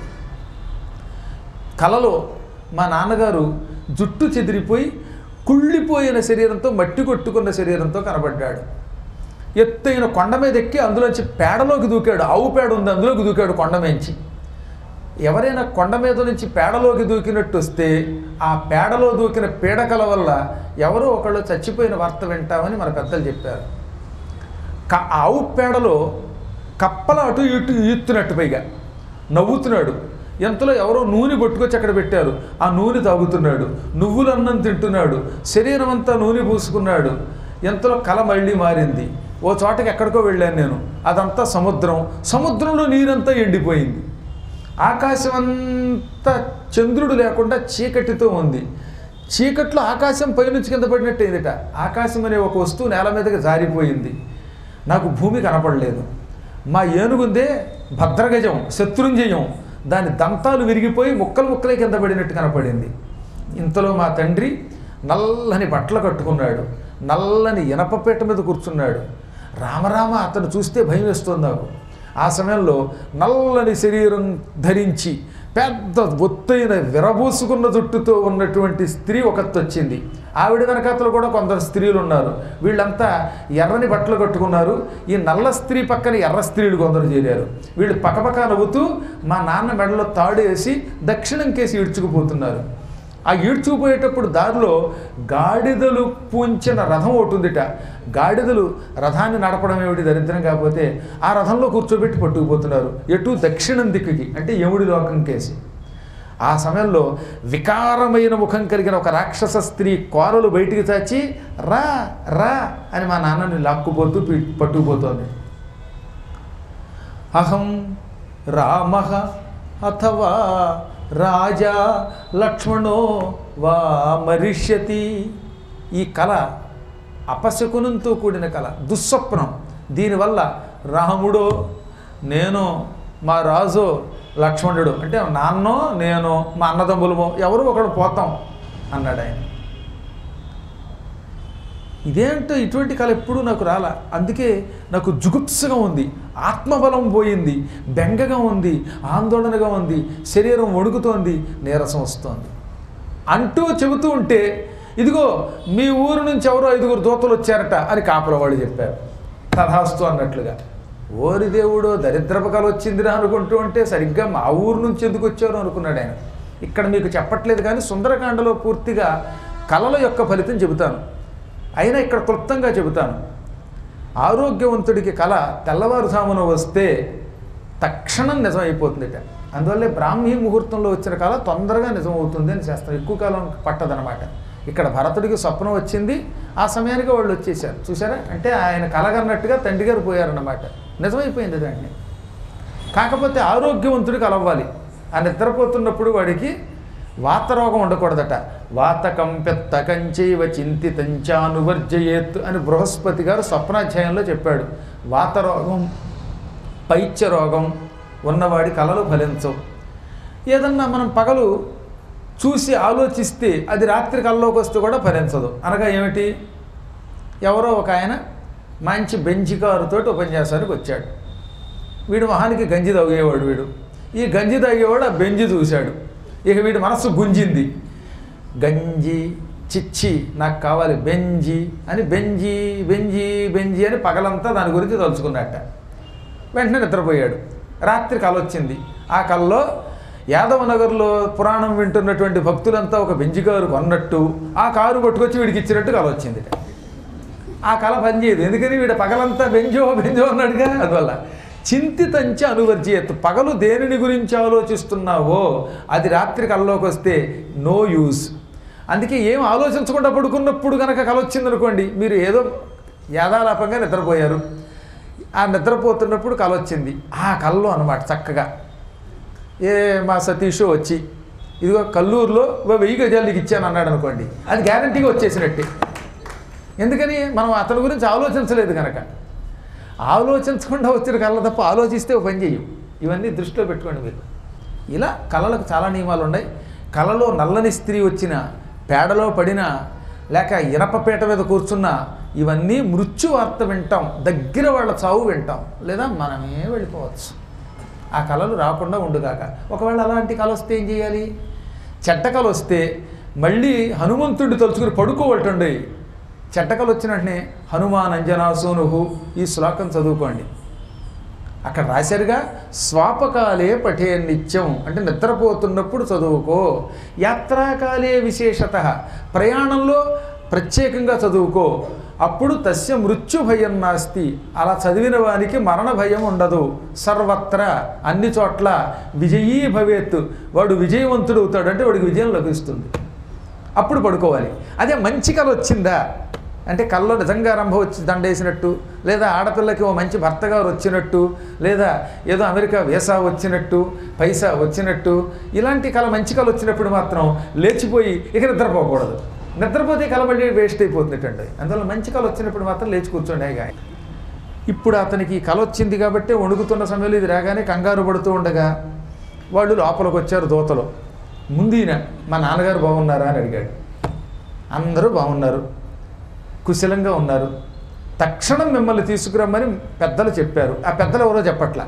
కలలో మా నాన్నగారు జుట్టు చెదిరిపోయి కుళ్ళిపోయిన శరీరంతో మట్టి కొట్టుకున్న శరీరంతో కనబడ్డాడు ఎత్తైన కొండ మీద ఎక్కి అందులోంచి పేడలోకి దూకాడు ఆవు పేడ ఉంది అందులోకి దూకాడు కొండ మేంచి ఎవరైనా కొండ మీద నుంచి పేడలోకి దూకినట్టు వస్తే ఆ పేడలో దూకిన పీడకల వల్ల ఎవరో ఒకళ్ళు చచ్చిపోయిన వార్త వింటామని మన పెద్దలు చెప్పారు క ఆవు పేడలో కప్పల అటు ఇటు ఈత్తున్నట్టు పైగా నవ్వుతున్నాడు ఎంతలో ఎవరో నూనె పట్టుకొచ్చి అక్కడ పెట్టారు ఆ నూనె తాగుతున్నాడు నువ్వులు అన్నం తింటున్నాడు శరీరం అంతా నూనె పూసుకున్నాడు ఎంతలో కల మళ్ళీ మారింది ఓ చోటకి ఎక్కడికో వెళ్ళాను నేను అదంతా సముద్రం సముద్రంలో నీరంతా ఎండిపోయింది ఆకాశం అంతా చంద్రుడు లేకుండా చీకటితో ఉంది చీకట్లో ఆకాశం పైనుంచి కింద పడినట్టు అయిందిట ఆకాశం అనే ఒక వస్తువు నేల మీదకి జారిపోయింది నాకు భూమి కనపడలేదు మా ఏనుగుందే భద్రగజం శత్రుంజయం దాని దంతాలు విరిగిపోయి ముక్కలు ముక్కలే కింద పడినట్టు కనపడింది ఇంతలో మా తండ్రి నల్లని బట్టలు కట్టుకున్నాడు నల్లని ఇనపపేట మీద కూర్చున్నాడు రామరామ అతను చూస్తే భయం వేస్తుంది నాకు ఆ సమయంలో నల్లని శరీరం ధరించి పెద్ద ఒత్తైన విరబూసుకున్న జుట్టుతో ఉన్నటువంటి స్త్రీ ఒకటి వచ్చింది ఆవిడ వెనకాతలు కూడా కొందరు స్త్రీలు ఉన్నారు వీళ్ళంతా ఎర్రని బట్టలు కట్టుకున్నారు ఈ నల్ల స్త్రీ పక్కన ఎర్ర స్త్రీలు కొందరు చేరారు వీళ్ళు పక్కపక్క నవ్వుతూ మా నాన్న మెడలో తాడు వేసి దక్షిణం కేసి ఈడ్చుకుపోతున్నారు ఆ ఈడ్చుకుపోయేటప్పుడు దారిలో గాడిదలు పూంచిన రథం ఒకటి ఉందిట గాడిదలు రథాన్ని నడపడం ఏమిటి దరిద్రం కాకపోతే ఆ రథంలో కూర్చోబెట్టి పట్టుకుపోతున్నారు ఎటు దక్షిణం దిక్కుకి అంటే యముడి లోకం కేసి ఆ సమయంలో వికారమైన ముఖం కలిగిన ఒక రాక్షస స్త్రీ కోరలు బయటికి చాచి రా రా అని మా నాన్నని లాక్కుపోతూ పి- పట్టుకుపోతోంది అహం రామ అథవా రాజా లక్ష్మణో వా మరిష్యతి ఈ కళ అపశకునంతో కూడిన కళ దుస్వప్నం దీనివల్ల రాముడో నేను మా రాజు లక్ష్మణుడు అంటే నాన్నో నేను మా అన్నదమ్ములమో ఎవరు ఒకడు పోతాం అన్నాడు ఆయన ఇదేంటో ఇటువంటి కళ ఎప్పుడూ నాకు రాలా అందుకే నాకు జుగుప్సగా ఉంది ఆత్మబలం పోయింది బెంగగా ఉంది ఆందోళనగా ఉంది శరీరం వణుకుతోంది నీరసం వస్తోంది అంటూ చెబుతూ ఉంటే ఇదిగో మీ ఊరు నుంచి ఎవరో ఐదుగురు దూతలు వచ్చారట అని కాపల వాళ్ళు చెప్పారు తథాస్తు అన్నట్లుగా ఓరి దేవుడో దరిద్రపు కళ వచ్చిందిరా అనుకుంటూ ఉంటే సరిగ్గా మా ఊరు నుంచి ఎందుకు వచ్చారు అనుకున్నాడు ఆయన ఇక్కడ మీకు చెప్పట్లేదు కానీ సుందరకాండలో పూర్తిగా కళల యొక్క ఫలితం చెబుతాను అయినా ఇక్కడ క్లుప్తంగా చెబుతాను ఆరోగ్యవంతుడికి కళ తెల్లవారుజామున వస్తే తక్షణం నిజమైపోతుందిట అందువల్లే బ్రాహ్మీ ముహూర్తంలో వచ్చిన కళ తొందరగా నిజమవుతుంది అని శాస్త్రం ఎక్కువ కాలం పట్టదనమాట ఇక్కడ భరతుడికి స్వప్నం వచ్చింది ఆ సమయానికి వాళ్ళు వచ్చేసారు చూసారా అంటే ఆయన కలగన్నట్టుగా తండ్రి గారు పోయారన్నమాట నిజమైపోయింది దాన్ని కాకపోతే ఆరోగ్యవంతుడికి అలవ్వాలి ఆ నిద్రపోతున్నప్పుడు వాడికి వాతరోగం ఉండకూడదట వాతకం పెత్తకంచైవ చింతితంచానువర్జయేత్ అని బృహస్పతి గారు స్వప్నాధ్యాయంలో చెప్పాడు వాతరోగం పైత్య రోగం ఉన్నవాడి కలలు ఫలించవు ఏదన్నా మనం పగలు చూసి ఆలోచిస్తే అది రాత్రి కల్లోకి వస్తే కూడా ఫలించదు అనగా ఏమిటి ఎవరో ఒక ఆయన మంచి బెంచి కారుతోటి ఉపన్యాసానికి వచ్చాడు వీడు మహానికి గంజి తాగేవాడు వీడు ఈ గంజి తాగేవాడు ఆ బెంజి చూశాడు ఇక వీడి మనస్సు గుంజింది గంజి చిచ్చి నాకు కావాలి బెంజి అని బెంజి బెంజి బెంజి అని పగలంతా దాని గురించి తలుచుకున్నట్ట వెంటనే నిద్రపోయాడు రాత్రి కల వచ్చింది ఆ కల్లో యాదవ నగర్లో పురాణం వింటున్నటువంటి భక్తులంతా ఒక బెంజి కారు కొన్నట్టు ఆ కారు పట్టుకొచ్చి వీడికి ఇచ్చినట్టు కల వచ్చింది ఆ కళ పనిచేయదు ఎందుకని వీడు పగలంతా బెంజో బెంజో అన్నాడుగా అందువల్ల చింతితంచి అనువర్జేత్ పగలు దేనిని గురించి ఆలోచిస్తున్నావో అది రాత్రి కల్లోకి వస్తే నో యూస్ అందుకే ఏం ఆలోచించకుండా పడుకున్నప్పుడు కనుక కల వచ్చిందనుకోండి మీరు ఏదో యాదాలాపంగా నిద్రపోయారు ఆ నిద్రపోతున్నప్పుడు కల వచ్చింది ఆ కల్లో అనమాట చక్కగా ఏ మా సతీష్ వచ్చి ఇదిగో కల్లూరులో ఓ వెయ్యి గజాలు నీకు ఇచ్చాను అన్నాడు అనుకోండి అది గ్యారంటీగా వచ్చేసినట్టే ఎందుకని మనం అతని గురించి ఆలోచించలేదు కనుక ఆలోచించకుండా వచ్చిన కళ్ళ తప్ప ఆలోచిస్తే ఓ పని చెయ్యం ఇవన్నీ దృష్టిలో పెట్టుకోండి మీరు ఇలా కళలకు చాలా నియమాలు ఉన్నాయి కళలో నల్లని స్త్రీ వచ్చిన పేడలో పడిన లేక ఇనపపేట మీద కూర్చున్నా ఇవన్నీ మృత్యు వార్త వింటాం దగ్గర వాళ్ళ చావు వింటాం లేదా మనమే వెళ్ళిపోవచ్చు ఆ కళలు రాకుండా ఉండుగాక ఒకవేళ అలాంటి కళ వస్తే ఏం చేయాలి చెడ్డ కళ వస్తే మళ్ళీ హనుమంతుడిని తలుచుకుని పడుకోవటండి చెడ్డకలు వచ్చిన వెంటనే హనుమాన్ అంజనాసోనుహు ఈ శ్లోకం చదువుకోండి అక్కడ రాశారుగా స్వాపకాలే పఠే నిత్యం అంటే నిద్రపోతున్నప్పుడు చదువుకో యాత్రాకాలే విశేషత ప్రయాణంలో ప్రత్యేకంగా చదువుకో అప్పుడు తస్య మృత్యు భయం నాస్తి అలా చదివిన వానికి మరణ భయం ఉండదు సర్వత్ర అన్ని చోట్ల విజయీ భవేత్ వాడు విజయవంతుడు అవుతాడు అంటే వాడికి విజయం లభిస్తుంది అప్పుడు పడుకోవాలి అదే మంచి కళ వచ్చిందా అంటే కళ్ళలో నిజంగా రంభ వచ్చి దండేసినట్టు లేదా ఆడపిల్లకి ఓ మంచి భర్త గారు వచ్చినట్టు లేదా ఏదో అమెరికా వీసా వచ్చినట్టు పైసా వచ్చినట్టు ఇలాంటి కళ మంచి కళ వచ్చినప్పుడు మాత్రం లేచిపోయి ఇక నిద్రపోకూడదు నిద్రపోతే కళ మళ్ళీ వేస్ట్ అయిపోతుందండి అందువల్ల మంచి కళ వచ్చినప్పుడు మాత్రం లేచి కూర్చోండి హాయిగా ఇప్పుడు అతనికి కళ వచ్చింది కాబట్టి వణుకుతున్న సమయంలో ఇది రాగానే కంగారు పడుతూ ఉండగా వాళ్ళు లోపలికి వచ్చారు దోతలు ముందు ఈయన మా నాన్నగారు బాగున్నారా అని అడిగాడు అందరూ బాగున్నారు కుశలంగా ఉన్నారు తక్షణం మిమ్మల్ని తీసుకురమ్మని పెద్దలు చెప్పారు ఆ పెద్దలు ఎవరో చెప్పట్ల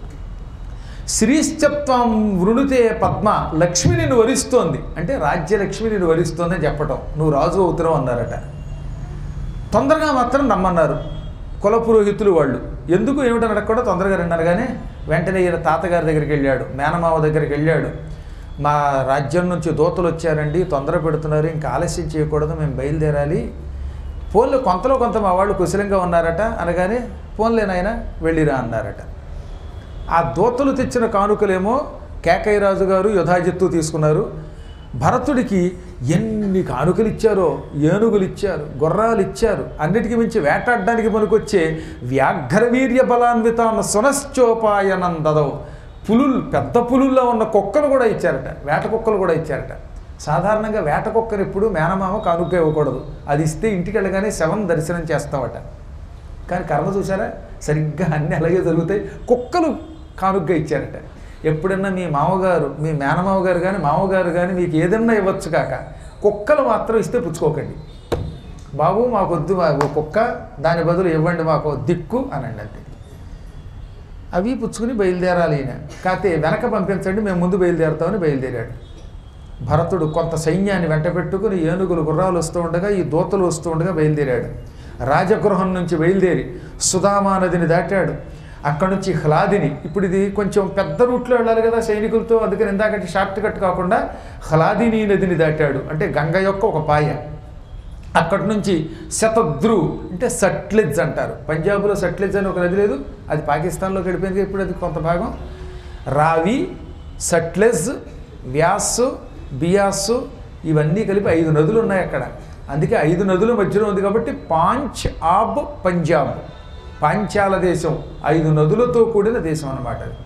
శ్రీశ్చత్వం వృణుతే పద్మ లక్ష్మి నిన్ను వరిస్తోంది అంటే రాజ్యలక్ష్మి నిన్ను వరిస్తోంది అని చెప్పటం నువ్వు రాజు అవుతున్నావు అన్నారట తొందరగా మాత్రం నమ్మన్నారు కుల పురోహితులు వాళ్ళు ఎందుకు ఏమిటని అడగకుండా తొందరగా రండి అనగానే వెంటనే ఈయన తాతగారి దగ్గరికి వెళ్ళాడు మేనమావ దగ్గరికి వెళ్ళాడు మా రాజ్యం నుంచి దూతలు వచ్చారండి తొందర పెడుతున్నారు ఇంకా ఆలస్యం చేయకూడదు మేము బయలుదేరాలి ఫోన్లో కొంతలో కొంత మా వాళ్ళు కుశలంగా ఉన్నారట అనగానే ఫోన్లేనాయన వెళ్ళిరా అన్నారట ఆ దూతలు తెచ్చిన కానుకలేమో కేకయ్య రాజు గారు యుధాజిత్తు తీసుకున్నారు భరతుడికి ఎన్ని కానుకలు ఇచ్చారో ఏనుగులు ఇచ్చారు గుర్రాలు ఇచ్చారు అన్నిటికీ మించి వేటాడడానికి పనికొచ్చే వ్యాఘ్రవీర్య బలాన్వితాన్న సునశ్చోపాయనం దదవు పులులు పెద్ద పులుల్లో ఉన్న కుక్కలు కూడా ఇచ్చారట వేట కుక్కలు కూడా ఇచ్చారట సాధారణంగా వేట కుక్కను ఎప్పుడు మేనమామ కానుక ఇవ్వకూడదు అది ఇస్తే ఇంటికి వెళ్ళగానే శవం దర్శనం చేస్తామట కానీ కర్మ చూసారా సరిగ్గా అన్నీ అలాగే జరుగుతాయి కుక్కలు కానుగ్గా ఇచ్చారట ఎప్పుడన్నా మీ మామగారు మీ మేనమామ గారు కానీ మామగారు కానీ మీకు ఏదన్నా ఇవ్వచ్చు కాక కుక్కలు మాత్రం ఇస్తే పుచ్చుకోకండి బాబు మాకు వద్దు మా- ఓ కుక్క దాని బదులు ఇవ్వండి మాకు ఓ దిక్కు అనండి అంతే అవి పుచ్చుకుని బయలుదేరాలి ఈయన కాకపోతే వెనక పంపించండి మేము ముందు బయలుదేరుతామని బయలుదేరాడు భరతుడు కొంత సైన్యాన్ని వెంట పెట్టుకుని ఏనుగులు గుర్రాలు వస్తూ ఉండగా ఈ దూతలు వస్తూ ఉండగా బయలుదేరాడు రాజగృహం నుంచి బయలుదేరి సుధామా నదిని దాటాడు అక్కడి నుంచి హ్లాదిని ఇప్పుడు ఇది కొంచెం పెద్ద రూట్లో వెళ్ళాలి కదా సైనికులతో అందుకని ఇందాకటి షార్ట్ కట్ కాకుండా హ్లాదిని నదిని దాటాడు అంటే గంగ యొక్క ఒక పాయ అక్కడి నుంచి శతద్రు అంటే సట్లెజ్ అంటారు పంజాబ్లో సట్లెజ్ అని ఒక నది లేదు అది పాకిస్తాన్లో గడిపోయింది ఇప్పుడు అది కొంత భాగం రావి సట్లెజ్ వ్యాస్ బియాస్ ఇవన్నీ కలిపి ఐదు నదులు ఉన్నాయి అక్కడ అందుకే ఐదు నదుల మధ్యలో ఉంది కాబట్టి పాంచ్ ఆబ్ పంజాబ్ పాంచాల దేశం ఐదు నదులతో కూడిన దేశం అన్నమాట అది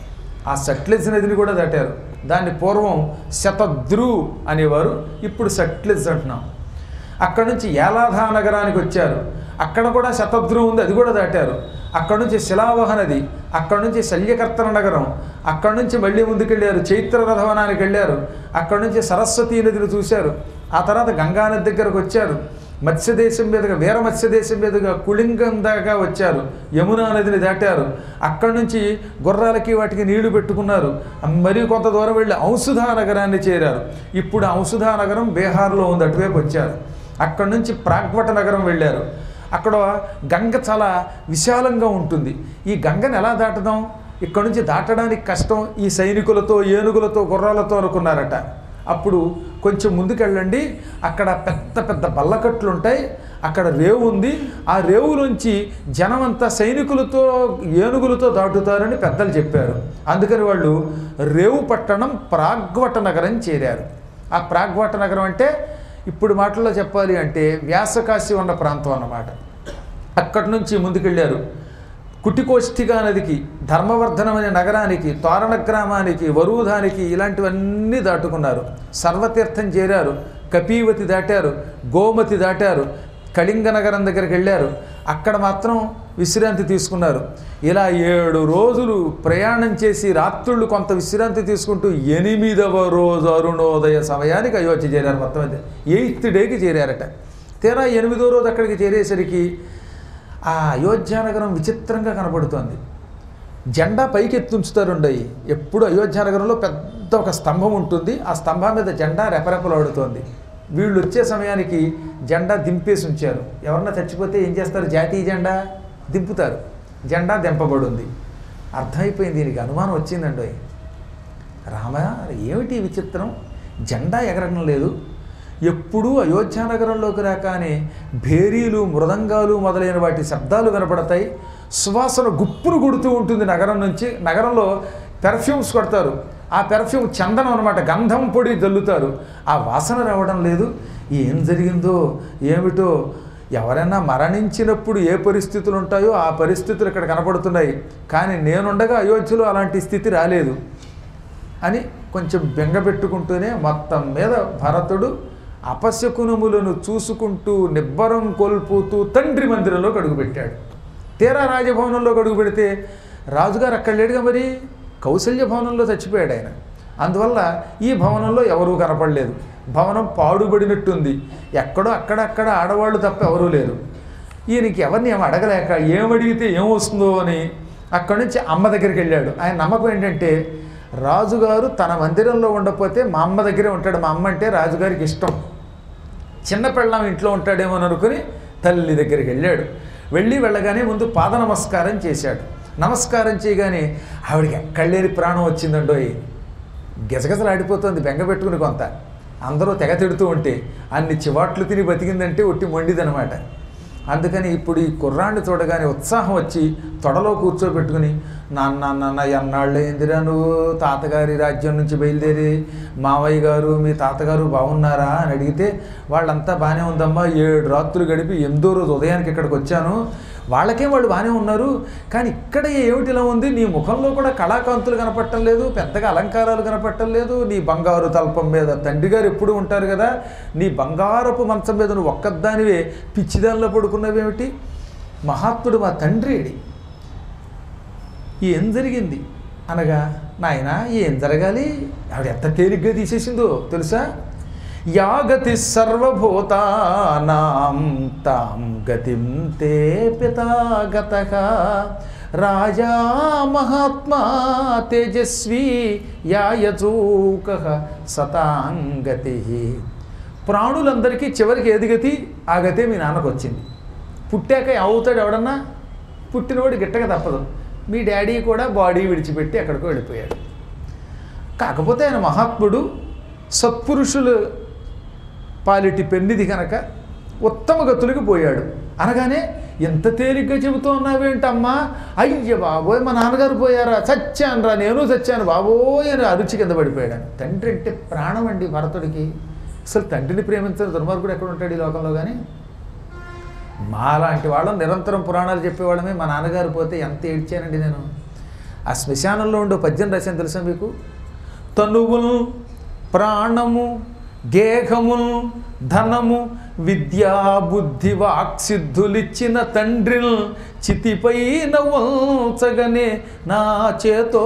ఆ సట్లెజ్ నదిని కూడా దాటారు దాన్ని పూర్వం శతద్రు అనేవారు ఇప్పుడు సట్లెజ్ అంటున్నాం అక్కడ నుంచి యాలాధా నగరానికి వచ్చారు అక్కడ కూడా శతద్రు ఉంది అది కూడా దాటారు అక్కడ నుంచి శిలావహ నది అక్కడ నుంచి శల్యకర్తన నగరం అక్కడ నుంచి మళ్ళీ ముందుకెళ్ళారు చైత్ర రథవనానికి వెళ్ళారు అక్కడ నుంచి సరస్వతీ నదిని చూశారు ఆ తర్వాత గంగానది దగ్గరకు వచ్చారు మత్స్యదేశం మీదుగా వీర మత్స్యదేశం మీదుగా కుళింగం దాకా వచ్చారు యమునా నదిని దాటారు అక్కడి నుంచి గుర్రాలకి వాటికి నీళ్లు పెట్టుకున్నారు మరి కొంత దూరం వెళ్ళి ఔషధా నగరాన్ని చేరారు ఇప్పుడు ఔషధా నగరం బీహార్లో ఉంది అటువైపు వచ్చారు అక్కడి నుంచి ప్రాగ్వట నగరం వెళ్ళారు అక్కడ గంగ చాలా విశాలంగా ఉంటుంది ఈ గంగను ఎలా దాటదాం ఇక్కడ నుంచి దాటడానికి కష్టం ఈ సైనికులతో ఏనుగులతో గుర్రాలతో అనుకున్నారట అప్పుడు కొంచెం ముందుకెళ్ళండి అక్కడ పెద్ద పెద్ద బల్లకట్లు ఉంటాయి అక్కడ రేవు ఉంది ఆ రేవులోంచి జనమంతా సైనికులతో ఏనుగులతో దాటుతారని పెద్దలు చెప్పారు అందుకని వాళ్ళు రేవు పట్టణం ప్రాగ్వట నగరం చేరారు ఆ ప్రాగ్వట నగరం అంటే ఇప్పుడు మాటల్లో చెప్పాలి అంటే వ్యాసకాశి ఉన్న ప్రాంతం అన్నమాట అక్కడి నుంచి ముందుకెళ్ళారు కుటికోష్ఠిగా నదికి ధర్మవర్ధనం అనే నగరానికి తోరణ గ్రామానికి వరూధానికి ఇలాంటివన్నీ దాటుకున్నారు సర్వతీర్థం చేరారు కపీవతి దాటారు గోమతి దాటారు కళింగ నగరం దగ్గరికి వెళ్ళారు అక్కడ మాత్రం విశ్రాంతి తీసుకున్నారు ఇలా ఏడు రోజులు ప్రయాణం చేసి రాత్రుళ్ళు కొంత విశ్రాంతి తీసుకుంటూ ఎనిమిదవ రోజు అరుణోదయ సమయానికి అయోధ్య చేరారు మొత్తం అయితే ఎయిత్ డేకి చేరారట తీరా ఎనిమిదో రోజు అక్కడికి చేరేసరికి ఆ అయోధ్యానగరం విచిత్రంగా కనపడుతోంది జెండా పైకి ఎత్తుంచుతారుండయి ఎప్పుడు అయోధ్యానగరంలో పెద్ద ఒక స్తంభం ఉంటుంది ఆ స్తంభం మీద జెండా రెపరెపలాడుతోంది వీళ్ళు వచ్చే సమయానికి జెండా దింపేసి ఉంచారు ఎవరన్నా చచ్చిపోతే ఏం చేస్తారు జాతీయ జెండా దింపుతారు జెండా దింపబడి ఉంది అర్థమైపోయింది దీనికి అనుమానం వచ్చిందండి రామ ఏమిటి ఈ విచిత్రం జెండా ఎగరడం లేదు ఎప్పుడూ అయోధ్యానగరంలోకి రాగానే భేరీలు మృదంగాలు మొదలైన వాటి శబ్దాలు వినపడతాయి సువాసన గుప్పును కొడుతూ ఉంటుంది నగరం నుంచి నగరంలో పెర్ఫ్యూమ్స్ కొడతారు ఆ పెర్ఫ్యూమ్ చందనం అనమాట గంధం పొడి జల్లుతారు ఆ వాసన రావడం లేదు ఏం జరిగిందో ఏమిటో ఎవరైనా మరణించినప్పుడు ఏ పరిస్థితులు ఉంటాయో ఆ పరిస్థితులు ఇక్కడ కనపడుతున్నాయి కానీ నేనుండగా అయోధ్యలో అలాంటి స్థితి రాలేదు అని కొంచెం బెంగపెట్టుకుంటూనే మొత్తం మీద భరతుడు అపశకునములను చూసుకుంటూ నిబ్బరం కోల్పోతూ తండ్రి మందిరంలోకి అడుగుపెట్టాడు తీరా రాజభవనంలోకి అడుగు పెడితే రాజుగారు అక్కడ లేడుగా మరి కౌశల్య భవనంలో చచ్చిపోయాడు ఆయన అందువల్ల ఈ భవనంలో ఎవరూ కనపడలేదు భవనం పాడుబడినట్టుంది ఎక్కడో అక్కడక్కడ ఆడవాళ్ళు తప్ప ఎవరూ లేరు ఈయనకి ఎవరిని ఏం అడగలేక ఏమడిగితే ఏం వస్తుందో అని అక్కడి నుంచి అమ్మ దగ్గరికి వెళ్ళాడు ఆయన నమ్మకం ఏంటంటే రాజుగారు తన మందిరంలో ఉండకపోతే మా అమ్మ దగ్గరే ఉంటాడు మా అమ్మ అంటే రాజుగారికి ఇష్టం చిన్న పెళ్ళాం ఇంట్లో ఉంటాడేమో అని అనుకుని తల్లి దగ్గరికి వెళ్ళాడు వెళ్ళి వెళ్ళగానే ముందు పాద నమస్కారం చేశాడు నమస్కారం చేయగానే ఆవిడకి ఎక్కడ లేని ప్రాణం వచ్చిందండోయ్ గజగజలాడిపోతుంది బెంగ పెట్టుకుని కొంత అందరూ తెగ తిడుతూ ఉంటే అన్ని చివాట్లు తిని బతికిందంటే ఒట్టి మొండిదనమాట అందుకని ఇప్పుడు ఈ కుర్రాన్ని చూడగానే ఉత్సాహం వచ్చి తొడలో కూర్చోబెట్టుకుని నాన్న నాన్న ఎన్నాళ్ళయిందిరా నువ్వు తాతగారి రాజ్యం నుంచి బయలుదేరి మావయ్య గారు మీ తాతగారు బాగున్నారా అని అడిగితే వాళ్ళంతా బాగానే ఉందమ్మా ఏడు రాత్రులు గడిపి ఎనిమిదో రోజు ఉదయానికి ఇక్కడికి వచ్చాను వాళ్ళకే వాళ్ళు బాగానే ఉన్నారు కానీ ఇక్కడ ఏమిటి ఇలా ఉంది నీ ముఖంలో కూడా కళాకాంతులు కనపడటం లేదు పెద్దగా అలంకారాలు కనపడటం లేదు నీ బంగారు తల్పం మీద తండ్రి గారు ఎప్పుడు ఉంటారు కదా నీ బంగారపు మంచం మీద నువ్వు ఒక్కదానివే పిచ్చిదానిలో పడుకున్నవేమిటి మహాత్ముడు మా తండ్రి ఏడి ఏం జరిగింది అనగా నాయన ఏం జరగాలి ఆవిడ ఎంత తేలిగ్గా తీసేసిందో తెలుసా యాగతి సర్వభూతానాం తాం గతిం తే పితాగత రాజా మహాత్మా తేజస్వీ యాయచూక సతాంగతి ప్రాణులందరికీ చివరికి ఏది గతి ఆ గతే మీ నాన్నకు వచ్చింది పుట్టాక అవుతాడు ఎవడన్నా పుట్టినవాడు గిట్టక తప్పదు మీ డాడీ కూడా బాడీ విడిచిపెట్టి ఎక్కడికో వెళ్ళిపోయాడు కాకపోతే ఆయన మహాత్ముడు సత్పురుషులు పాలిటి పెన్నిది కనుక ఉత్తమ గతులకు పోయాడు అనగానే ఎంత తేలిగ్గా చెబుతూ ఉన్నావేంటమ్మా అయ్య బాబోయ్ మా నాన్నగారు పోయారా చచ్చానురా నేను చచ్చాను బాబోయ్ అని అరుచి కింద పడిపోయాడు తండ్రి అంటే ప్రాణం అండి భరతుడికి అసలు తండ్రిని ప్రేమించిన దుర్మార్గుడు ఎక్కడ ఉంటాడు ఈ లోకంలో కానీ మాలాంటి వాళ్ళం నిరంతరం పురాణాలు చెప్పేవాళ్ళమే మా నాన్నగారు పోతే ఎంత ఏడ్చానండి నేను ఆ శ్మశానంలో ఉండే పద్యం రాశాను తెలుసా మీకు తనువులు ప్రాణము గేహములు ధనము విద్యా బుద్ధి వాక్సిద్ధులిచ్చిన తండ్రిల్ చితిపైన వంచగనే నా చేతో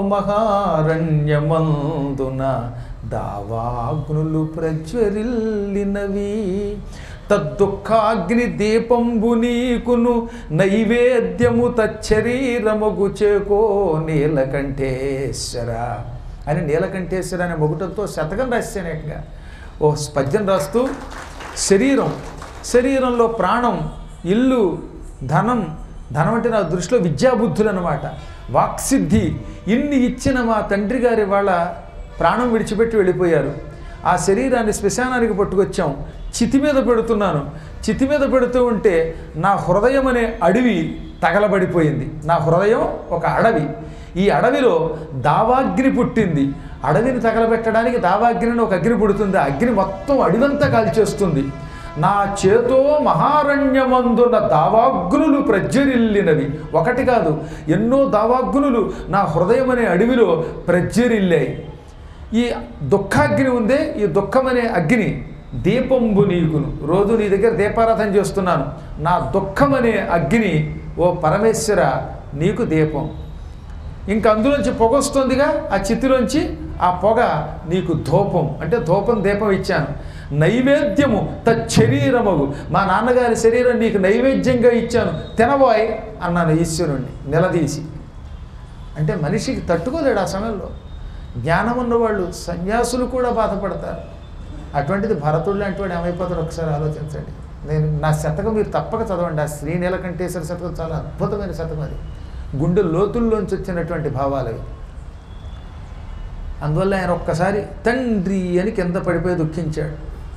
మహారణ్యమందున దావాగ్నులు ప్రజ్వరిల్లినవి తద్దుఃఖాగ్ని దీపంబు నీకును నైవేద్యము తచ్చరీరముగు చేకో నీలకంఠేశ్వర అని నీలకంఠేశ్వర అనే మొగుటంతో శతకం రాశానేకంగా ఓ పద్యం రాస్తూ శరీరం శరీరంలో ప్రాణం ఇల్లు ధనం ధనం అంటే నా దృష్టిలో విద్యాబుద్ధులు అనమాట వాక్సిద్ధి ఇన్ని ఇచ్చిన మా తండ్రి గారి వాళ్ళ ప్రాణం విడిచిపెట్టి వెళ్ళిపోయారు ఆ శరీరాన్ని శ్మశానానికి పట్టుకొచ్చాం చితి మీద పెడుతున్నాను చితి మీద పెడుతూ ఉంటే నా హృదయం అనే అడవి తగలబడిపోయింది నా హృదయం ఒక అడవి ఈ అడవిలో దావాగ్ని పుట్టింది అడవిని తగలబెట్టడానికి దావాగ్నిని ఒక అగ్ని పుడుతుంది ఆ అగ్ని మొత్తం అడవంతా కాల్చేస్తుంది నా చేతో మహారణ్యమందున దావాగ్నులు ప్రజ్వరిల్లినవి ఒకటి కాదు ఎన్నో దావాగ్నులు నా హృదయం అనే అడవిలో ప్రజ్వరిల్లాయి ఈ దుఃఖాగ్ని ఉందే ఈ దుఃఖమనే అగ్ని దీపంబు నీకును రోజు నీ దగ్గర దీపారాధన చేస్తున్నాను నా దుఃఖమనే అగ్ని ఓ పరమేశ్వర నీకు దీపం ఇంకా అందులోంచి పొగ వస్తుందిగా ఆ చిత్తులోంచి ఆ పొగ నీకు ధూపం అంటే ధూపం దీపం ఇచ్చాను నైవేద్యము తచ్చరీరమగు మా నాన్నగారి శరీరం నీకు నైవేద్యంగా ఇచ్చాను తినబోయ్ అన్నాను ఈశ్వరుణ్ణి నిలదీసి అంటే మనిషికి తట్టుకోలేడు ఆ సమయంలో జ్ఞానం ఉన్నవాళ్ళు సన్యాసులు కూడా బాధపడతారు అటువంటిది భరతుడు లాంటి వాడు ఏమైపోతాడు ఒకసారి ఆలోచించండి నేను నా శతకం మీరు తప్పక చదవండి ఆ శ్రీ నీలకంఠేశ్వర శతకం చాలా అద్భుతమైన శతకం అది గుండె లోతుల్లోంచి వచ్చినటువంటి భావాలు అవి అందువల్ల ఆయన ఒక్కసారి తండ్రి అని కింద పడిపోయి దుఃఖించాడు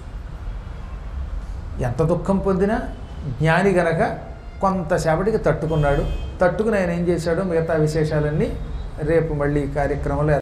ఎంత దుఃఖం పొందినా జ్ఞాని గనక కొంతసేపటికి తట్టుకున్నాడు తట్టుకుని ఆయన ఏం చేశాడో మిగతా విశేషాలన్నీ రేపు మళ్ళీ ఈ కార్యక్రమంలో